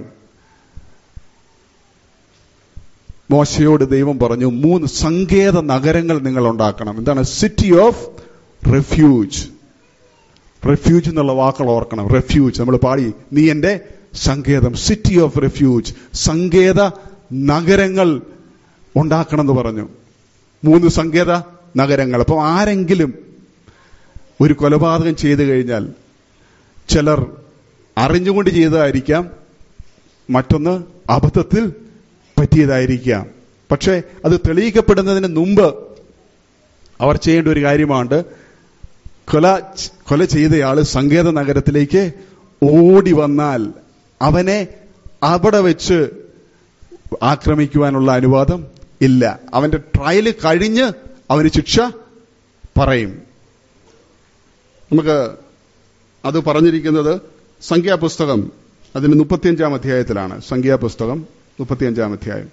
മോശയോട് ദൈവം പറഞ്ഞു മൂന്ന് സങ്കേത നഗരങ്ങൾ നിങ്ങൾ ഉണ്ടാക്കണം എന്താണ് സിറ്റി ഓഫ് റെഫ്യൂജ് റെഫ്യൂജ് എന്നുള്ള വാക്കുകൾ ഓർക്കണം റെഫ്യൂജ് നമ്മൾ പാടി നീ എന്റെ സങ്കേതം സിറ്റി ഓഫ് റെഫ്യൂജ് സങ്കേത നഗരങ്ങൾ ഉണ്ടാക്കണം എന്ന് പറഞ്ഞു മൂന്ന് സങ്കേത നഗരങ്ങൾ അപ്പം ആരെങ്കിലും ഒരു കൊലപാതകം ചെയ്തു കഴിഞ്ഞാൽ ചിലർ അറിഞ്ഞുകൊണ്ട് ചെയ്തതായിരിക്കാം മറ്റൊന്ന് അബദ്ധത്തിൽ പറ്റിയതായിരിക്കാം പക്ഷേ അത് തെളിയിക്കപ്പെടുന്നതിന് മുമ്പ് അവർ ചെയ്യേണ്ട ഒരു കാര്യമാണ് കൊല കൊല ചെയ്തയാള് സങ്കേത നഗരത്തിലേക്ക് ഓടി വന്നാൽ അവനെ അവിടെ വെച്ച് ആക്രമിക്കുവാനുള്ള അനുവാദം ഇല്ല അവന്റെ ട്രയൽ കഴിഞ്ഞ് അവന് ശിക്ഷ പറയും നമുക്ക് അത് പറഞ്ഞിരിക്കുന്നത് സംഖ്യാപുസ്തകം അതിന് മുപ്പത്തിയഞ്ചാം അധ്യായത്തിലാണ് സംഖ്യാപുസ്തകം മുപ്പത്തിയഞ്ചാം അധ്യായം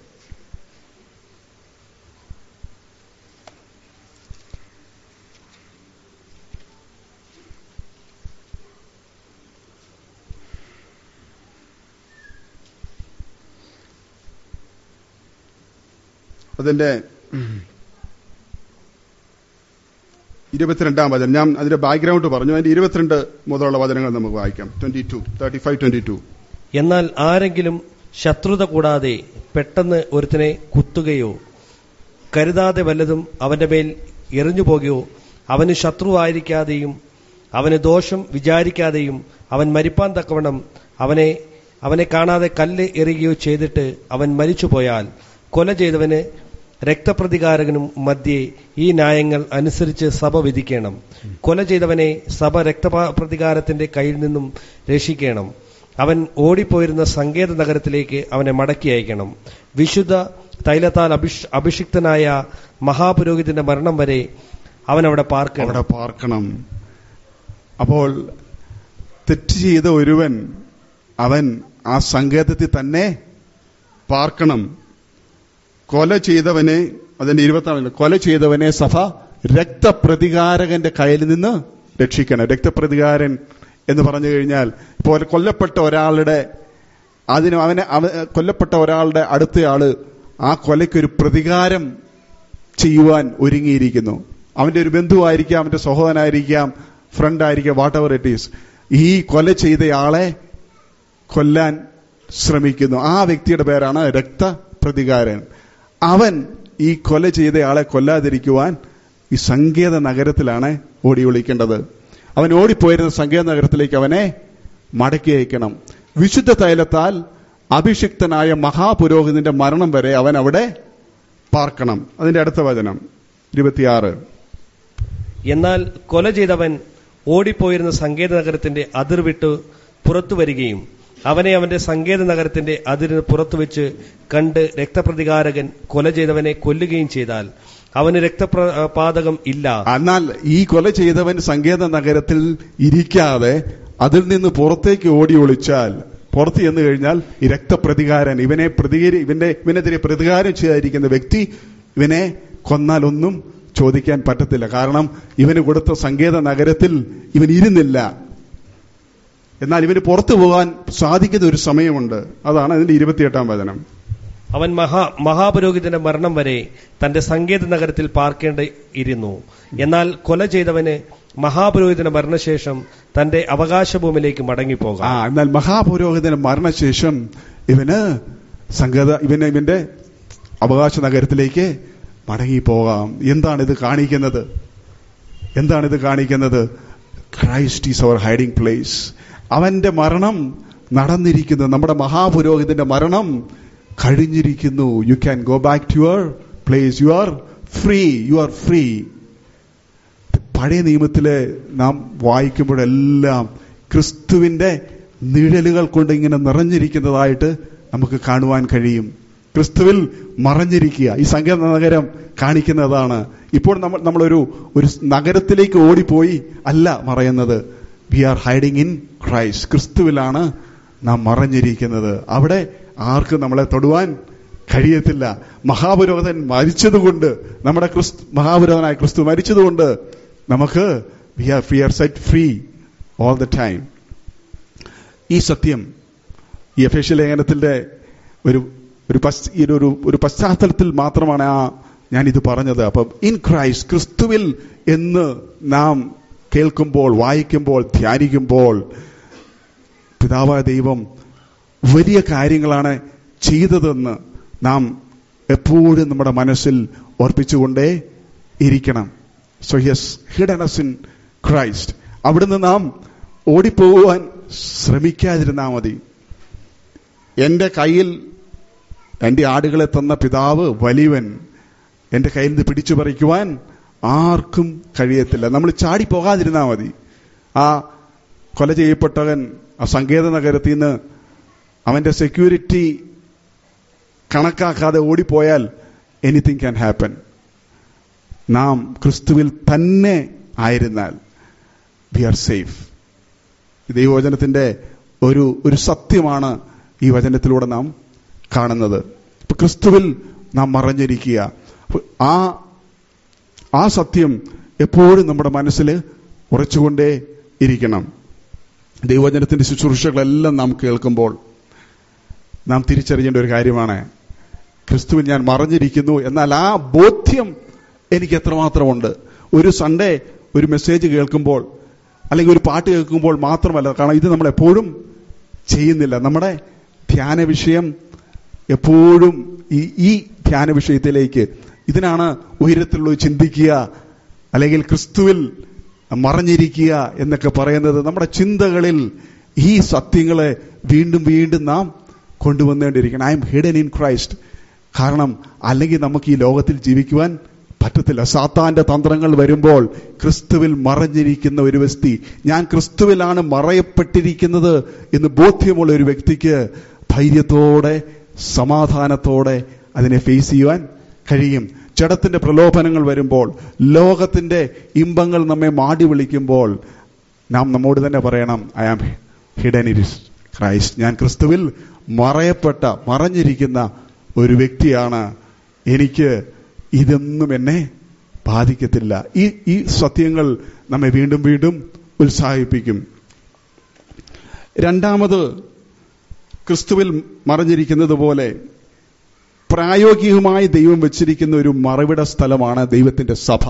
അതിന്റെ ഇരുപത്തിരണ്ടാം വചനം ഞാൻ അതിന്റെ ബാക്ക്ഗ്രൗണ്ട് പറഞ്ഞു അതിന്റെ ഇരുപത്തിരണ്ട് മുതലുള്ള വചനങ്ങൾ നമുക്ക് വായിക്കാം twenty two thirty five twenty two എന്നാൽ ആരെങ്കിലും ശത്രുത കൂടാതെ പെട്ടെന്ന് ഒരുത്തനെ കുത്തുകയോ കരുതാതെ വല്ലതും അവന്റെ മേൽ എറിഞ്ഞു പോകുകയോ അവന് ശത്രുവായിരിക്കാതെയും അവന് ദോഷം വിചാരിക്കാതെയും അവൻ മരിപ്പാൻ തക്കവണ്ണം അവനെ അവനെ കാണാതെ കല്ല് എറിയുകയോ ചെയ്തിട്ട് അവൻ മരിച്ചുപോയാൽ കൊല ചെയ്തവന് രക്തപ്രതികാരകനും മധ്യേ ഈ ന്യായങ്ങൾ അനുസരിച്ച് സഭ വിധിക്കണം കൊല ചെയ്തവനെ സഭ രക്തപ്രതികാരത്തിന്റെ കയ്യിൽ നിന്നും രക്ഷിക്കണം അവൻ ഓടിപ്പോയിരുന്ന സങ്കേത നഗരത്തിലേക്ക് അവനെ മടക്കി അയക്കണം വിശുദ്ധ തൈലത്താൽ അഭിഷ് അഭിഷിക്തനായ മഹാപുരോഹിതന്റെ മരണം വരെ അവൻ അവിടെ പാർക്കണം അവിടെ പാർക്കണം അപ്പോൾ തെറ്റ് ചെയ്ത ഒരുവൻ അവൻ ആ സങ്കേതത്തിൽ തന്നെ പാർക്കണം കൊല ചെയ്തവനെ അതിന്റെ ഇരുപത്തി കൊല ചെയ്തവനെ സഭ രക്തപ്രതികാരകന്റെ കയ്യിൽ നിന്ന് രക്ഷിക്കണം രക്തപ്രതികാരൻ എന്ന് പറഞ്ഞു കഴിഞ്ഞാൽ ഇപ്പോൾ കൊല്ലപ്പെട്ട ഒരാളുടെ അതിന് അവനെ അവ കൊല്ലപ്പെട്ട ഒരാളുടെ അടുത്തയാള് ആ കൊലയ്ക്കൊരു പ്രതികാരം ചെയ്യുവാൻ ഒരുങ്ങിയിരിക്കുന്നു അവന്റെ ഒരു ബന്ധുവായിരിക്കാം അവന്റെ സഹോദരനായിരിക്കാം ഫ്രണ്ട് ആയിരിക്കാം വാട്ട് എവർ ഇറ്റ് ഈസ് ഈ കൊല ചെയ്തയാളെ കൊല്ലാൻ ശ്രമിക്കുന്നു ആ വ്യക്തിയുടെ പേരാണ് രക്തപ്രതികാരൻ അവൻ ഈ കൊല ചെയ്തയാളെ കൊല്ലാതിരിക്കുവാൻ ഈ സങ്കേത നഗരത്തിലാണ് ഓടി ഒളിക്കേണ്ടത് അവൻ ഓടിപ്പോയിരുന്ന സങ്കേത നഗരത്തിലേക്ക് അവനെ മടക്കി അയക്കണം വിശുദ്ധ തൈലത്താൽ അഭിഷിക്തനായ മഹാപുരോഹിതന്റെ മരണം വരെ അവൻ അവിടെ പാർക്കണം അതിന്റെ അടുത്ത വചനം ഇരുപത്തിയാറ് എന്നാൽ കൊല ചെയ്തവൻ ഓടിപ്പോയിരുന്ന സങ്കേത നഗരത്തിന്റെ അതിർ വിട്ട് പുറത്തു വരികയും അവനെ അവന്റെ സങ്കേത നഗരത്തിന്റെ അതിരിന് പുറത്തു വെച്ച് കണ്ട് രക്തപ്രതികാരകൻ കൊല ചെയ്തവനെ കൊല്ലുകയും ചെയ്താൽ അവന് രക്തപാതകം ഇല്ല എന്നാൽ ഈ കൊല ചെയ്തവൻ സങ്കേത നഗരത്തിൽ ഇരിക്കാതെ അതിൽ നിന്ന് പുറത്തേക്ക് ഓടി ഒളിച്ചാൽ പുറത്ത് ചെന്ന് കഴിഞ്ഞാൽ ഈ രക്തപ്രതികാരൻ ഇവനെ പ്രതികരി ഇവന്റെ ഇവനെതിരെ പ്രതികാരം ചെയ്യാതിരിക്കുന്ന വ്യക്തി ഇവനെ കൊന്നാലൊന്നും ചോദിക്കാൻ പറ്റത്തില്ല കാരണം ഇവന് കൊടുത്ത സങ്കേത നഗരത്തിൽ ഇവൻ ഇരുന്നില്ല എന്നാൽ ഇവന് പുറത്തു പോകാൻ സാധിക്കുന്ന ഒരു സമയമുണ്ട് അതാണ് അതിന്റെ ഇരുപത്തിയെട്ടാം വചനം അവൻ മഹാ മഹാപുരോഹിതന്റെ മരണം വരെ തന്റെ സങ്കേത നഗരത്തിൽ പാർക്കേണ്ട ഇരുന്നു എന്നാൽ കൊല ചെയ്തവന് മഹാപുരോഹിതന്റെ മരണശേഷം തന്റെ അവകാശഭൂമിയിലേക്ക് ആ മടങ്ങിപ്പോകാം എന്നാൽ മഹാപുരോഹിതന്റെ മരണശേഷം ഇവന് സംഗത ഇവന് ഇവന്റെ അവകാശ നഗരത്തിലേക്ക് മടങ്ങിപ്പോകാം എന്താണ് ഇത് കാണിക്കുന്നത് എന്താണ് ഇത് കാണിക്കുന്നത് Christ is our hiding place അവന്റെ മരണം നടന്നിരിക്കുന്നു നമ്മുടെ മഹാപുരോഹിതന്റെ മരണം കഴിഞ്ഞിരിക്കുന്നു you can go back to your place you are free you are free പഴയ നിയമത്തില് നാം വായിക്കുമ്പോഴെല്ലാം ക്രിസ്തുവിന്റെ നിഴലുകൾ കൊണ്ട് ഇങ്ങനെ നിറഞ്ഞിരിക്കുന്നതായിട്ട് നമുക്ക് കാണുവാൻ കഴിയും ക്രിസ്തുവിൽ മറഞ്ഞിരിക്കുക ഈ സംഗീത നഗരം കാണിക്കുന്നതാണ് ഇപ്പോൾ നമ്മൾ നമ്മളൊരു ഒരു നഗരത്തിലേക്ക് ഓടിപ്പോയി അല്ല മറയുന്നത് we are hiding in Christ ക്രിസ്തുവിലാണ് നാം മറഞ്ഞിരിക്കുന്നത് അവിടെ ആർക്കും നമ്മളെ തൊടുവാൻ കഴിയത്തില്ല മഹാപുരോഹിതൻ മരിച്ചതുകൊണ്ട് നമ്മുടെ ക്രിസ്തു മഹാപുരോഹിതനായ ക്രിസ്തു മരിച്ചതുകൊണ്ട് നമുക്ക് we are we are set free all the time ഈ സത്യം ഈ എഫേഷ്യ ലേഖനത്തിന്റെ ഒരു ഒരു പശ്ച- ഈ ഒരു ഒരു പശ്ചാത്തലത്തിൽ മാത്രമാണ് ആ ഞാൻ ഇത് പറഞ്ഞത് അപ്പം ഇൻ ക്രൈസ്റ്റ് ക്രിസ്തുവിൽ എന്ന് നാം കേൾക്കുമ്പോൾ വായിക്കുമ്പോൾ ധ്യാനിക്കുമ്പോൾ പിതാവായ ദൈവം വലിയ കാര്യങ്ങളാണ് ചെയ്തതെന്ന് നാം എപ്പോഴും നമ്മുടെ മനസ്സിൽ ഓർപ്പിച്ചുകൊണ്ടേ ഇരിക്കണം so yes hidden us in Christ അവിടുന്ന് നാം ഓടിപ്പോകുവാൻ ശ്രമിക്കാതിരുന്നാൽ മതി എന്റെ കയ്യിൽ എന്റെ ആടുകളെ തന്ന പിതാവ് വലിയവൻ എന്റെ കയ്യിൽ നിന്ന് പിടിച്ചു പറിക്കുവാൻ ആർക്കും കഴിയത്തില്ല നമ്മൾ ചാടി പോകാതിരുന്നാൽ മതി ആ കൊല ചെയ്യപ്പെട്ടവൻ ആ സങ്കേത നഗരത്തിൽ നിന്ന് അവന്റെ സെക്യൂരിറ്റി കണക്കാക്കാതെ ഓടിപ്പോയാൽ എനിത്തിങ് ക്യാൻ ഹാപ്പൻ നാം ക്രിസ്തുവിൽ തന്നെ ആയിരുന്നാൽ വി ആർ സേഫ് ദൈവവചനത്തിന്റെ ഒരു ഒരു സത്യമാണ് ഈ വചനത്തിലൂടെ നാം കാണുന്നത് ഇപ്പൊ ക്രിസ്തുവിൽ നാം മറഞ്ഞിരിക്കുക അപ്പൊ ആ ആ സത്യം എപ്പോഴും നമ്മുടെ മനസ്സിൽ ഉറച്ചുകൊണ്ടേ ഇരിക്കണം ദൈവവചനത്തിന്റെ ശുശ്രൂഷകളെല്ലാം നാം കേൾക്കുമ്പോൾ നാം തിരിച്ചറിയേണ്ട ഒരു കാര്യമാണ് ക്രിസ്തുവിൽ ഞാൻ മറഞ്ഞിരിക്കുന്നു എന്നാൽ ആ ബോധ്യം എനിക്ക് എത്രമാത്രമുണ്ട് ഒരു സൺഡേ ഒരു മെസ്സേജ് കേൾക്കുമ്പോൾ അല്ലെങ്കിൽ ഒരു പാട്ട് കേൾക്കുമ്പോൾ മാത്രമല്ല കാരണം ഇത് നമ്മൾ എപ്പോഴും ചെയ്യുന്നില്ല നമ്മുടെ ധ്യാന വിഷയം എപ്പോഴും ഈ ഈ ധ്യാന വിഷയത്തിലേക്ക് ഇതിനാണ് ഉയരത്തിലുള്ളത് ചിന്തിക്കുക അല്ലെങ്കിൽ ക്രിസ്തുവിൽ മറഞ്ഞിരിക്കുക എന്നൊക്കെ പറയുന്നത് നമ്മുടെ ചിന്തകളിൽ ഈ സത്യങ്ങളെ വീണ്ടും വീണ്ടും നാം കൊണ്ടുവന്നേണ്ടിരിക്കണം I am hidden in Christ കാരണം അല്ലെങ്കിൽ നമുക്ക് ഈ ലോകത്തിൽ ജീവിക്കുവാൻ പറ്റത്തില്ല സാത്താന്റെ തന്ത്രങ്ങൾ വരുമ്പോൾ ക്രിസ്തുവിൽ മറഞ്ഞിരിക്കുന്ന ഒരു വ്യക്തി ഞാൻ ക്രിസ്തുവിലാണ് മറയപ്പെട്ടിരിക്കുന്നത് എന്ന് ബോധ്യമുള്ള ഒരു വ്യക്തിക്ക് ധൈര്യത്തോടെ സമാധാനത്തോടെ അതിനെ ഫേസ് ചെയ്യുവാൻ കഴിയും ജഡത്തിന്റെ പ്രലോഭനങ്ങൾ വരുമ്പോൾ ലോകത്തിന്റെ ഇമ്പങ്ങൾ നമ്മെ മാടി വിളിക്കുമ്പോൾ നാം നമ്മോട് തന്നെ പറയണം I am hidden it Christ ഞാൻ ക്രിസ്തുവിൽ മറയപ്പെട്ട മറഞ്ഞിരിക്കുന്ന ഒരു വ്യക്തിയാണ് എനിക്ക് ഇതൊന്നും എന്നെ ബാധിക്കത്തില്ല ഈ ഈ സത്യങ്ങൾ നമ്മെ വീണ്ടും വീണ്ടും ഉത്സാഹിപ്പിക്കും രണ്ടാമത് ക്രിസ്തുവിൽ മറഞ്ഞിരിക്കുന്നത് പോലെ പ്രായോഗികമായി ദൈവം വെച്ചിരിക്കുന്ന ഒരു മറവിട സ്ഥലമാണ് ദൈവത്തിന്റെ സഭ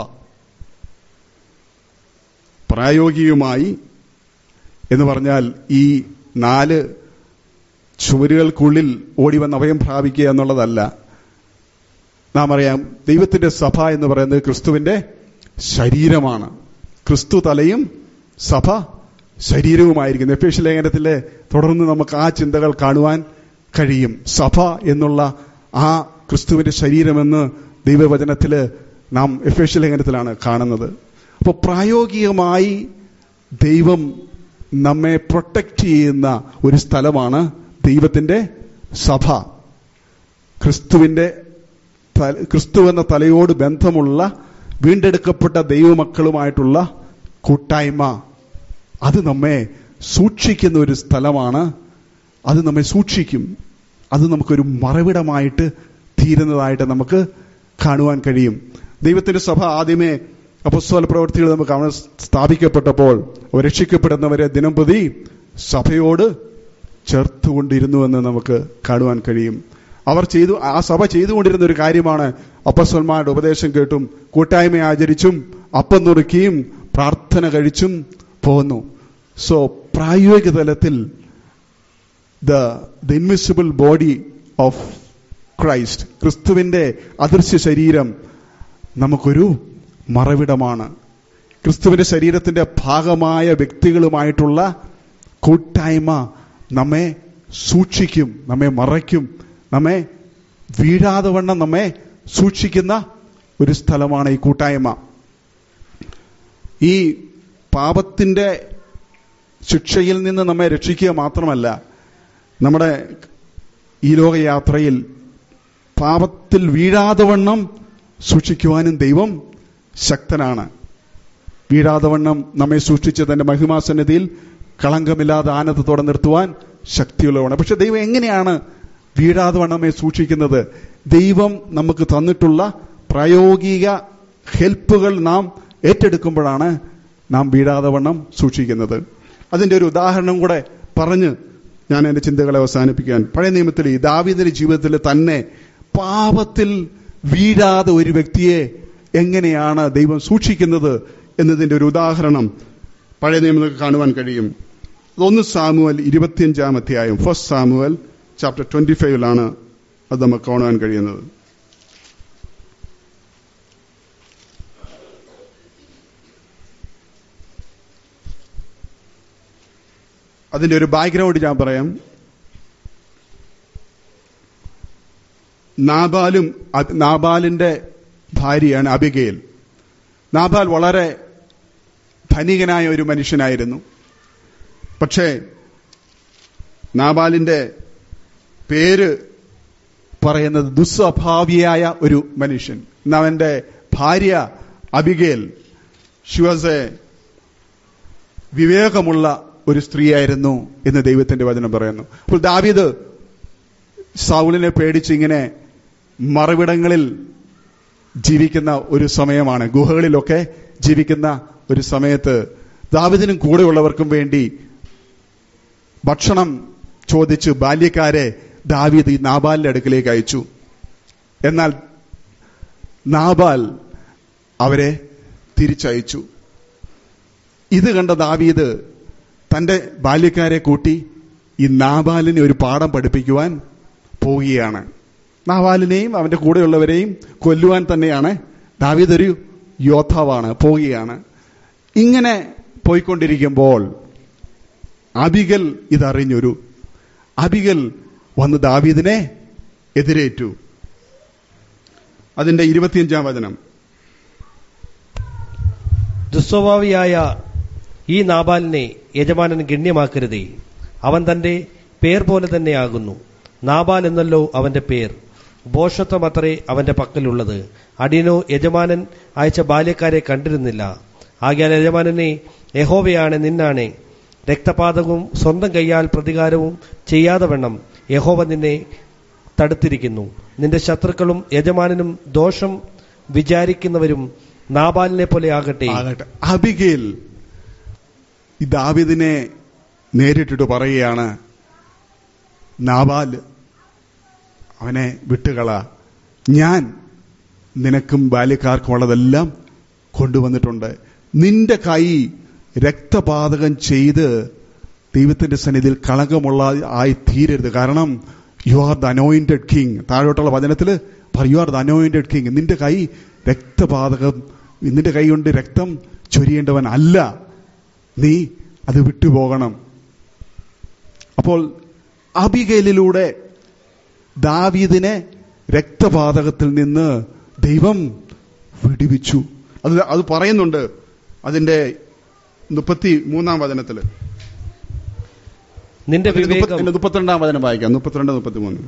പ്രായോഗികമായി എന്ന് പറഞ്ഞാൽ ഈ നാല് ചുവരുകൾക്കുള്ളിൽ ഓടി വന്ന് അഭയം പ്രാപിക്കുക എന്നുള്ളതല്ല നാം അറിയാം ദൈവത്തിന്റെ സഭ എന്ന് പറയുന്നത് ക്രിസ്തുവിന്റെ ശരീരമാണ് ക്രിസ്തു തലയും സഭ ശരീരവുമായിരിക്കുന്നു എഫേഷ്യ ലേഖനത്തിലെ തുടർന്ന് നമുക്ക് ആ ചിന്തകൾ കാണുവാൻ കഴിയും സഭ എന്നുള്ള ആ ക്രിസ്തുവിന്റെ ശരീരമെന്ന് ദൈവവചനത്തില് നാം എഫേഷ്യ ലേഖനത്തിലാണ് കാണുന്നത് അപ്പോൾ പ്രായോഗികമായി ദൈവം നമ്മെ പ്രൊട്ടക്ട് ചെയ്യുന്ന ഒരു സ്ഥലമാണ് ദൈവത്തിന്റെ സഭ ക്രിസ്തുവിന്റെ ത- ക്രിസ്തു എന്ന തലയോട് ബന്ധമുള്ള വീണ്ടെടുക്കപ്പെട്ട ദൈവമക്കളുമായിട്ടുള്ള കൂട്ടായ്മ അത് നമ്മെ സൂക്ഷിക്കുന്ന ഒരു സ്ഥലമാണ് അത് നമ്മെ സൂക്ഷിക്കും അത് നമുക്കൊരു മറവിടമായിട്ട് തീരുന്നതായിട്ട് നമുക്ക് കാണുവാൻ കഴിയും ദൈവത്തിന്റെ സഭ ആദ്യമേ അപസ്വല പ്രവൃത്തികൾ നമുക്ക് കാണാൻ സ്ഥാപിക്കപ്പെട്ടപ്പോൾ അവർ രക്ഷിക്കപ്പെടുന്നവരെ ദിനം പ്രതി സഭയോട് ചേർത്തുകൊണ്ടിരുന്നുവെന്ന് നമുക്ക് കാണുവാൻ കഴിയും അവർ ചെയ്തു ആ സഭ ചെയ്തുകൊണ്ടിരുന്ന ഒരു കാര്യമാണ് അപ്പസ്വന്മാരുടെ ഉപദേശം കേട്ടും കൂട്ടായ്മ ആചരിച്ചും അപ്പം നുറുക്കിയും പ്രാർത്ഥന കഴിച്ചും പോന്നു സോ പ്രായോഗിക തലത്തിൽ the the invisible body of Christ ക്രിസ്തുവിന്റെ അദൃശ്യ ശരീരം നമുക്കൊരു മറവിടമാണ് ക്രിസ്തുവിന്റെ ശരീരത്തിന്റെ ഭാഗമായ വ്യക്തികളുമായിട്ടുള്ള കൂട്ടായ്മ നമ്മെ സൂക്ഷിക്കും നമ്മെ മറയ്ക്കും നമ്മെ വീഴാതെ വണ്ണം നമ്മെ സൂക്ഷിക്കുന്ന ഒരു സ്ഥലമാണ് ഈ കൂട്ടായ്മ ഈ പാപത്തിന്റെ ശിക്ഷയിൽ നിന്ന് നമ്മെ രക്ഷിക്കുക മാത്രമല്ല നമ്മുടെ ഈ ലോകയാത്രയിൽ പാപത്തിൽ വീഴാതെ വണ്ണം സൂക്ഷിക്കുവാനും ദൈവം ശക്തനാണ് വീഴാതെ വണ്ണം നമ്മെ സൂക്ഷിച്ച് തന്റെ മഹിമാസന്നിധിയിൽ കളങ്കമില്ലാതെ ആനന്ദത്തോടെ നിർത്തുവാൻ ശക്തിയുള്ളവണ് പക്ഷെ ദൈവം എങ്ങനെയാണ് വീഴാതെ വണ്ണം നമ്മെ സൂക്ഷിക്കുന്നത് ദൈവം നമുക്ക് തന്നിട്ടുള്ള പ്രായോഗിക ഹെൽപ്പുകൾ നാം ഏറ്റെടുക്കുമ്പോഴാണ് നാം വീഴാതെ വണ്ണം സൂക്ഷിക്കുന്നത് അതിന്റെ ഒരു ഉദാഹരണം കൂടെ പറഞ്ഞ് ഞാൻ എന്റെ ചിന്തകളെ അവസാനിപ്പിക്കാൻ പഴയ നിയമത്തിൽ ഈ ദാവീദിന്റെ ജീവിതത്തിൽ തന്നെ പാപത്തിൽ വീഴാതെ ഒരു വ്യക്തിയെ എങ്ങനെയാണ് ദൈവം സൂക്ഷിക്കുന്നത് എന്നതിന്റെ ഒരു ഉദാഹരണം പഴയ നിയമത്തിൽ കാണുവാൻ കഴിയും ഒന്ന് സാമുവൽ ഇരുപത്തിയഞ്ചാം അധ്യായം ഫസ്റ്റ് സാമുവൽ ചാപ്റ്റർ ട്വന്റി ഫൈവിലാണ് അത് നമുക്ക് കാണുവാൻ കഴിയുന്നത് അതിന്റെ ഒരു ബാക്ക്ഗ്രൗണ്ട് ഞാൻ പറയാം നാബാലും അബ്- നാബാലിന്റെ ഭാര്യയാണ് അബിഗയിൽ നാബാൽ വളരെ ധനികനായ ഒരു മനുഷ്യനായിരുന്നു പക്ഷേ നാബാലിന്റെ പേര് പറയുന്നത് ദുസ്വഭാവിയായ ഒരു മനുഷ്യൻ ഇന്ന് അവന്റെ ഭാര്യ അബിഗേൽ ഷി വാസ് എ വിവേകമുള്ള ഒരു സ്ത്രീയായിരുന്നു എന്ന് ദൈവത്തിന്റെ വചനം പറയുന്നു അപ്പോൾ ദാവീദ് സൗളിനെ പേടിച്ച് ഇങ്ങനെ മറുവിടങ്ങളിൽ ജീവിക്കുന്ന ഒരു സമയമാണ് ഗുഹകളിലൊക്കെ ജീവിക്കുന്ന ഒരു സമയത്ത് ദാവിദിനും കൂടെയുള്ളവർക്കും വേണ്ടി ഭക്ഷണം ചോദിച്ച് ബാല്യക്കാരെ ദാവീദ് ഈ നാബാലിന്റെ അടുക്കിലേക്ക് അയച്ചു എന്നാൽ നാബാൽ അവരെ തിരിച്ചയച്ചു ഇത് കണ്ട ദാവീദ് തന്റെ ബാല്യക്കാരെ കൂട്ടി ഈ നാബാലിനെ ഒരു പാഠം പഠിപ്പിക്കുവാൻ പോവുകയാണ് നാബാലിനെയും അവന്റെ കൂടെയുള്ളവരെയും കൊല്ലുവാൻ തന്നെയാണ് ദാവീദ് ഒരു യോദ്ധാവാണ് പോവുകയാണ് ഇങ്ങനെ പോയിക്കൊണ്ടിരിക്കുമ്പോൾ അബിഗൽ ഇതറിഞ്ഞൊരു അബിഗൽ വന്ന് ദാവീദിനെ എതിരേറ്റു അതിന്റെ ഇരുപത്തിയഞ്ചാം വചനം ദുസ്വഭാവിയായ ഈ നാബാലിനെ യജമാനൻ ഗണ്യമാക്കരുതേ അവൻ തന്റെ പേർ പോലെ തന്നെയാകുന്നു നാബാൽ എന്നല്ലോ അവന്റെ പേർ ഭോഷത്വമത്രേ അവന്റെ പക്കലുള്ളത് അടിയനോ യജമാനൻ അയച്ച ബാല്യക്കാരെ കണ്ടിരുന്നില്ല ആകയാൽ യജമാനനെ യഹോവയാണ് നിന്നാണ് രക്തപാതകവും സ്വന്തം കൈയാൽ പ്രതികാരവും ചെയ്യാതെ വണ്ണം യഹോവ നിന്നെ തടുത്തിരിക്കുന്നു നിന്റെ ശത്രുക്കളും യജമാനനും ദോഷം വിചാരിക്കുന്നവരും നാബാലിനെ പോലെ ആകട്ടെ ആകട്ടെ അബിഗേൽ ഈ ദാവിദിനെ നേരിട്ടിട്ട് പറയുകയാണ് നാബാൽ അവനെ വിട്ടുകള ഞാൻ നിനക്കും ബാല്യക്കാർക്കും ഉള്ളതെല്ലാം കൊണ്ടുവന്നിട്ടുണ്ട് നിന്റെ കൈ രക്തപാതകം ചെയ്ത് ദൈവത്തിന്റെ സന്നിധിയിൽ കളങ്കമുള്ള ആയി തീരരുത് കാരണം you are the anointed king താഴോട്ടുള്ള വചനത്തിൽ you are the anointed king നിന്റെ കൈ രക്തപാതകം നിന്റെ കൈ കൊണ്ട് രക്തം ചൊരിയേണ്ടവൻ അല്ല നീ അത് വിട്ടുപോകണം അപ്പോൾ അബികയിലൂടെ ദാവീദിനെ രക്തപാതകത്തിൽ നിന്ന് ദൈവം വിടുവിച്ചു അത് അത് പറയുന്നുണ്ട് അതിന്റെ മുപ്പത്തി മൂന്നാം വചനത്തില് നിന്റെ വിവേകം അതിന്റെ മുപ്പത്തിരണ്ടാം വചനം വായിക്കാം മുപ്പത്തിരണ്ട് മുപ്പത്തിമൂന്ന്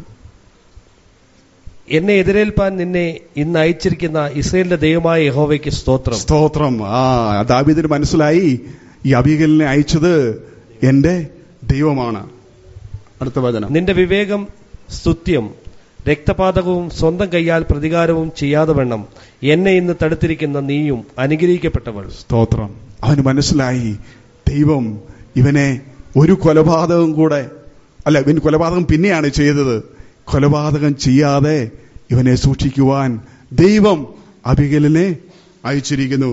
എന്നെ എതിരേൽപ്പാൻ നിന്നെ ഇന്ന് അയച്ചിരിക്കുന്ന ഇസ്രയേലിന്റെ ദൈവമായ യഹോവയ്ക്ക് സ്തോത്രം സ്തോത്രം ആ ദാവീദിന് മനസ്സിലായി ഈ അബികലിനെ അയച്ചത് എന്റെ ദൈവമാണ് അടുത്ത വചനം നിന്റെ വിവേകം സ്തുത്യം രക്തപാതകവും സ്വന്തം കൈയാൽ പ്രതികാരവും ചെയ്യാതെ വണ്ണം എന്നെ ഇന്ന് തടുത്തിരിക്കുന്ന നീയും അനുഗ്രഹിക്കപ്പെട്ടവൾ സ്തോത്രം അവന് മനസ്സിലായി ദൈവം ഇവനെ ഒരു കൊലപാതകം കൂടെ അല്ല ഇവൻ കൊലപാതകം പിന്നെയാണ് ചെയ്തത് കൊലപാതകം ചെയ്യാതെ ഇവനെ സൂക്ഷിക്കുവാൻ ദൈവം അബിഗലിനെ അയച്ചിരിക്കുന്നു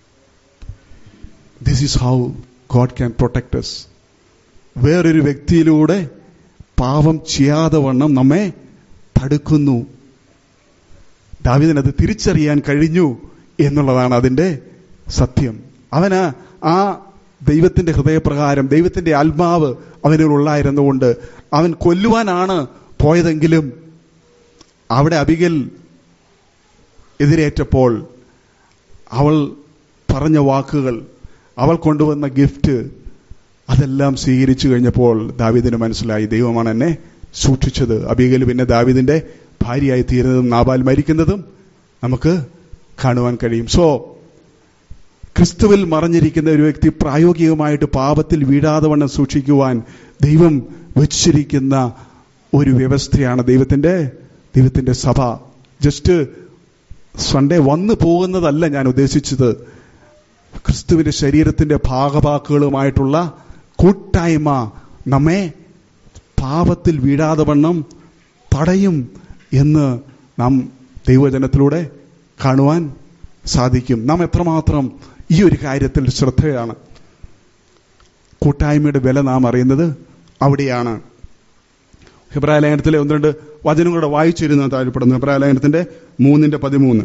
this is how God can protect us വേറൊരു വ്യക്തിയിലൂടെ പാപം ചെയ്യാതെ വണ്ണം നമ്മെ തടുക്കുന്നു ദാവിദിനത് തിരിച്ചറിയാൻ കഴിഞ്ഞു എന്നുള്ളതാണ് അതിന്റെ സത്യം അവന് ആ ദൈവത്തിന്റെ ഹൃദയപ്രകാരം ദൈവത്തിന്റെ ആത്മാവ് അവനിലുള്ളായിരുന്നുകൊണ്ട് അവൻ കൊല്ലുവാനാണ് പോയതെങ്കിലും അവിടെ അബികൽ എതിരേറ്റപ്പോൾ അവൾ പറഞ്ഞ വാക്കുകൾ അവൾ കൊണ്ടുവന്ന ഗിഫ്റ്റ് അതെല്ലാം സ്വീകരിച്ചു കഴിഞ്ഞപ്പോൾ ദാവീദിന് മനസ്സിലായി ദൈവമാണ് എന്നെ സൂക്ഷിച്ചത് അബിഗൽ പിന്നെ ദാവീദിന്റെ ഭാര്യയായി തീരുന്നതും നാബാൽ മരിക്കുന്നതും നമുക്ക് കാണുവാൻ കഴിയും സോ ക്രിസ്തുവിൽ മറഞ്ഞിരിക്കുന്ന ഒരു വ്യക്തി പ്രായോഗികമായിട്ട് പാപത്തിൽ വീഴാതെ വണ്ണം സൂക്ഷിക്കുവാൻ ദൈവം വെച്ചിരിക്കുന്ന ഒരു വ്യവസ്ഥയാണ് ദൈവത്തിന്റെ ദൈവത്തിന്റെ സഭ ജസ്റ്റ് സൺഡേ വന്നു പോകുന്നതല്ല ഞാൻ ഉദ്ദേശിച്ചത് ക്രിസ്തുവിന്റെ ശരീരത്തിന്റെ ഭാഗവാക്കുകളുമായിട്ടുള്ള കൂട്ടായ്മ നമ്മെ പാപത്തിൽ വീഴാതെ വണ്ണം തടയും എന്ന് നാം ദൈവജനത്തിലൂടെ കാണുവാൻ സാധിക്കും നാം എത്രമാത്രം ഈ ഒരു കാര്യത്തിൽ ശ്രദ്ധയാണ് കൂട്ടായ്മയുടെ വില നാം അറിയുന്നത് അവിടെയാണ് ഹിബ്രായ ലേഖനത്തിലെ ഒന്ന് രണ്ട് വചനങ്ങളുടെ വായിച്ചിരുന്ന താഴ്പ്പെടുന്നു ഹിബ്രായ ലേഖനത്തിന്റെ മൂന്നിന്റെ പതിമൂന്ന്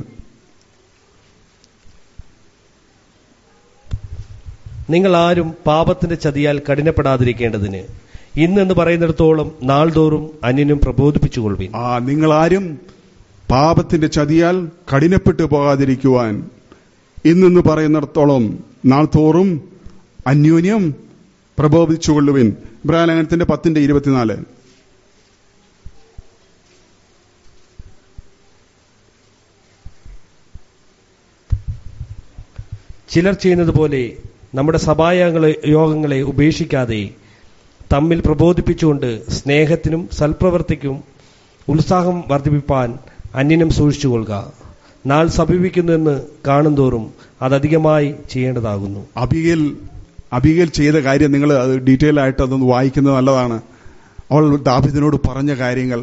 നിങ്ങൾ ആരും പാപത്തിന്റെ ചതിയാൽ കഠിനപ്പെടാതിരിക്കേണ്ടതിന് ഇന്നെന്ന് പറയുന്നിടത്തോളം നാൾതോറും അന്യനും പ്രബോധിപ്പിച്ചുകൊള്ളുവിൻ ആ നിങ്ങളാരും പാപത്തിന്റെ ചതിയാൽ കഠിനപ്പെട്ടു പോകാതിരിക്കുവാൻ ഇന്നെന്ന് പറയുന്നിടത്തോളം നാൾ തോറും അന്യോന്യം പ്രബോധിച്ചുകൊള്ളുവിൻ ഇബ്രാഹിലേഖനത്തിന്റെ പത്തിന്റെ ഇരുപത്തിനാല് ചിലർ ചെയ്യുന്നത് പോലെ നമ്മുടെ സഭായങ്ങളെ യോഗങ്ങളെ ഉപേക്ഷിക്കാതെ തമ്മിൽ പ്രബോധിപ്പിച്ചുകൊണ്ട് സ്നേഹത്തിനും സൽപ്രവർത്തിക്കും ഉത്സാഹം വർദ്ധിപ്പിപ്പാൻ അന്യനും സൂക്ഷിച്ചുകൊള്ളുക നാൾ സമീപിക്കുന്നുവെന്ന് കാണുന്തോറും അതധികമായി ചെയ്യേണ്ടതാകുന്നു അബിഗൽ അബിഗൽ ചെയ്ത കാര്യം നിങ്ങൾ അത് ഡീറ്റെയിൽ ആയിട്ട് അതൊന്ന് വായിക്കുന്നത് നല്ലതാണ് അവൾ ദാവിദിനോട് പറഞ്ഞ കാര്യങ്ങൾ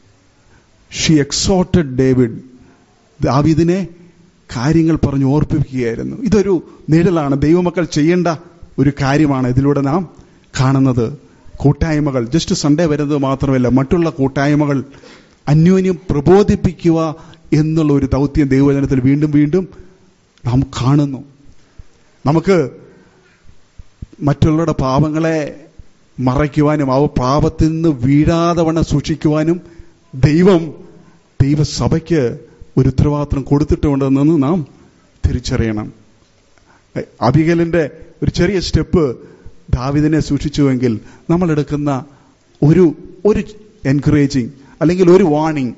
ഷീ എക്സോട്ടഡ് ഡേവിഡ് ദാവിദിനെ കാര്യങ്ങൾ പറഞ്ഞ് ഓർപ്പിക്കുകയായിരുന്നു ഇതൊരു നിഴലാണ് ദൈവമക്കൾ ചെയ്യേണ്ട ഒരു കാര്യമാണ് ഇതിലൂടെ നാം കാണുന്നത് കൂട്ടായ്മകൾ ജസ്റ്റ് സൺഡേ വരുന്നത് മാത്രമല്ല മറ്റുള്ള കൂട്ടായ്മകൾ അന്യോന്യം പ്രബോധിപ്പിക്കുക എന്നുള്ള ഒരു ദൗത്യം ദൈവവചനത്തിൽ വീണ്ടും വീണ്ടും നാം കാണുന്നു നമുക്ക് മറ്റുള്ളവരുടെ പാപങ്ങളെ മറയ്ക്കുവാനും അവ പാപത്തിൽ നിന്ന് വീഴാതെ വണ്ണം സൂക്ഷിക്കുവാനും ദൈവം ദൈവസഭയ്ക്ക് ഒരു ഉത്തരവാദിത്വം കൊടുത്തിട്ടുണ്ടെന്ന് നാം തിരിച്ചറിയണം അബികലിന്റെ ഒരു ചെറിയ സ്റ്റെപ്പ് ദാവിദിനെ സൂക്ഷിച്ചുവെങ്കിൽ നമ്മൾ എടുക്കുന്ന ഒരു ഒരു എൻകറേജിങ് അല്ലെങ്കിൽ ഒരു വാണിംഗ്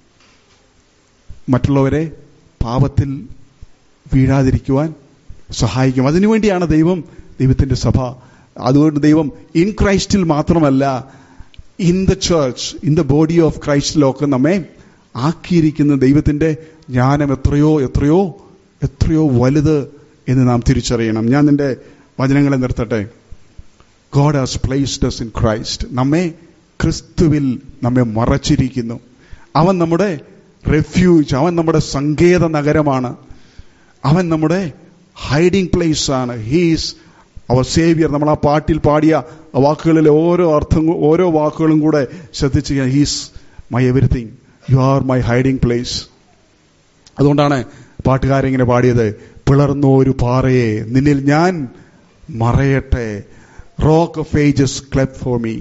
മറ്റുള്ളവരെ പാപത്തിൽ വീഴാതിരിക്കുവാൻ സഹായിക്കും അതിനുവേണ്ടിയാണ് ദൈവം ദൈവത്തിന്റെ സഭ അതുകൊണ്ട് ദൈവം ഇൻ ക്രൈസ്റ്റിൽ മാത്രമല്ല in the church in the body of ക്രൈസ്റ്റിലൊക്കെ നമ്മെ ആക്കിയിരിക്കുന്ന ദൈവത്തിന്റെ ജ്ഞാനം എത്രയോ എത്രയോ എത്രയോ വലുത് എന്ന് നാം തിരിച്ചറിയണം ഞാൻ നിന്റെ വചനങ്ങളെ നിർത്തട്ടെ God has placed us in Christ നമ്മെ ക്രിസ്തുവിൽ നമ്മെ മറച്ചിരിക്കുന്നു അവൻ നമ്മുടെ റെഫ്യൂജ് അവൻ നമ്മുടെ സങ്കേത നഗരമാണ് അവൻ നമ്മുടെ ഹൈഡിംഗ് പ്ലേസ് ആണ് ഹീസ് അവർ സേവിയർ നമ്മൾ ആ പാട്ടിൽ പാടിയ ആ വാക്കുകളിലെ ഓരോ അർത്ഥം ഓരോ വാക്കുകളും കൂടെ ശ്രദ്ധിച്ച് he's my everything you are my hiding place അതുകൊണ്ടാണ് പാട്ടുകാരിങ്ങനെ പാടിയത് പിളർന്നൊരു പാറയെ നിന്നിൽ ഞാൻ മറയട്ടെ rock of ages cleft for me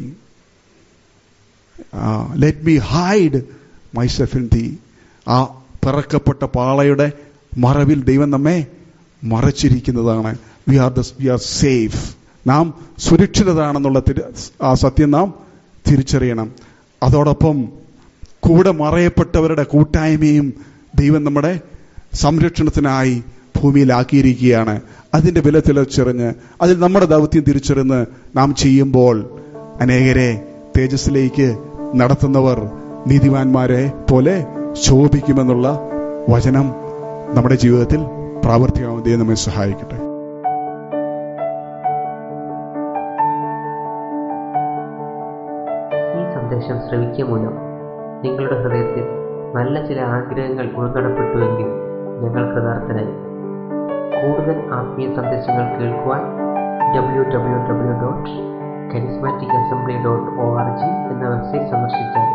let me hide myself in thee ആ പിറക്കപ്പെട്ട പാളയുടെ മറവിൽ ദൈവം നമ്മെ മറച്ചിരിക്കുന്നതാണ് we are the we are safe നാം സുരക്ഷിതരാണെന്നുള്ള തിരി- ആ സത്യം നാം തിരിച്ചറിയണം അതോടൊപ്പം കൂടെ മറയപ്പെട്ടവരുടെ കൂട്ടായ്മയും ദൈവം നമ്മുടെ സംരക്ഷണത്തിനായി ഭൂമിയിലാക്കിയിരിക്കുകയാണ് അതിന്റെ വില തിരിച്ചറിഞ്ഞ് അതിൽ നമ്മുടെ ദൗത്യം തിരിച്ചറിഞ്ഞ് നാം ചെയ്യുമ്പോൾ അനേകരെ തേജസ്സിലേക്ക് നടത്തുന്നവർ നീതിമാന്മാരെ പോലെ ശോഭിക്കുമെന്നുള്ള വചനം നമ്മുടെ ജീവിതത്തിൽ പ്രാവർത്തികമാവും ദൈവം നമ്മെ സഹായിക്കട്ടെ സന്ദേശം ശ്രവിക്കുക മൂലം നിങ്ങളുടെ ഹൃദയത്തിൽ നല്ല ചില ആഗ്രഹങ്ങൾ ഉൾനടപ്പെട്ടുവെങ്കിൽ ഞങ്ങൾ കൃതാർത്ഥനായി കൂടുതൽ ആത്മീയ സന്ദേശങ്ങൾ കേൾക്കുവാൻ W W W dot charismatic assembly dot O R G എന്ന വെബ്സൈറ്റ് സന്ദർശിച്ചാൽ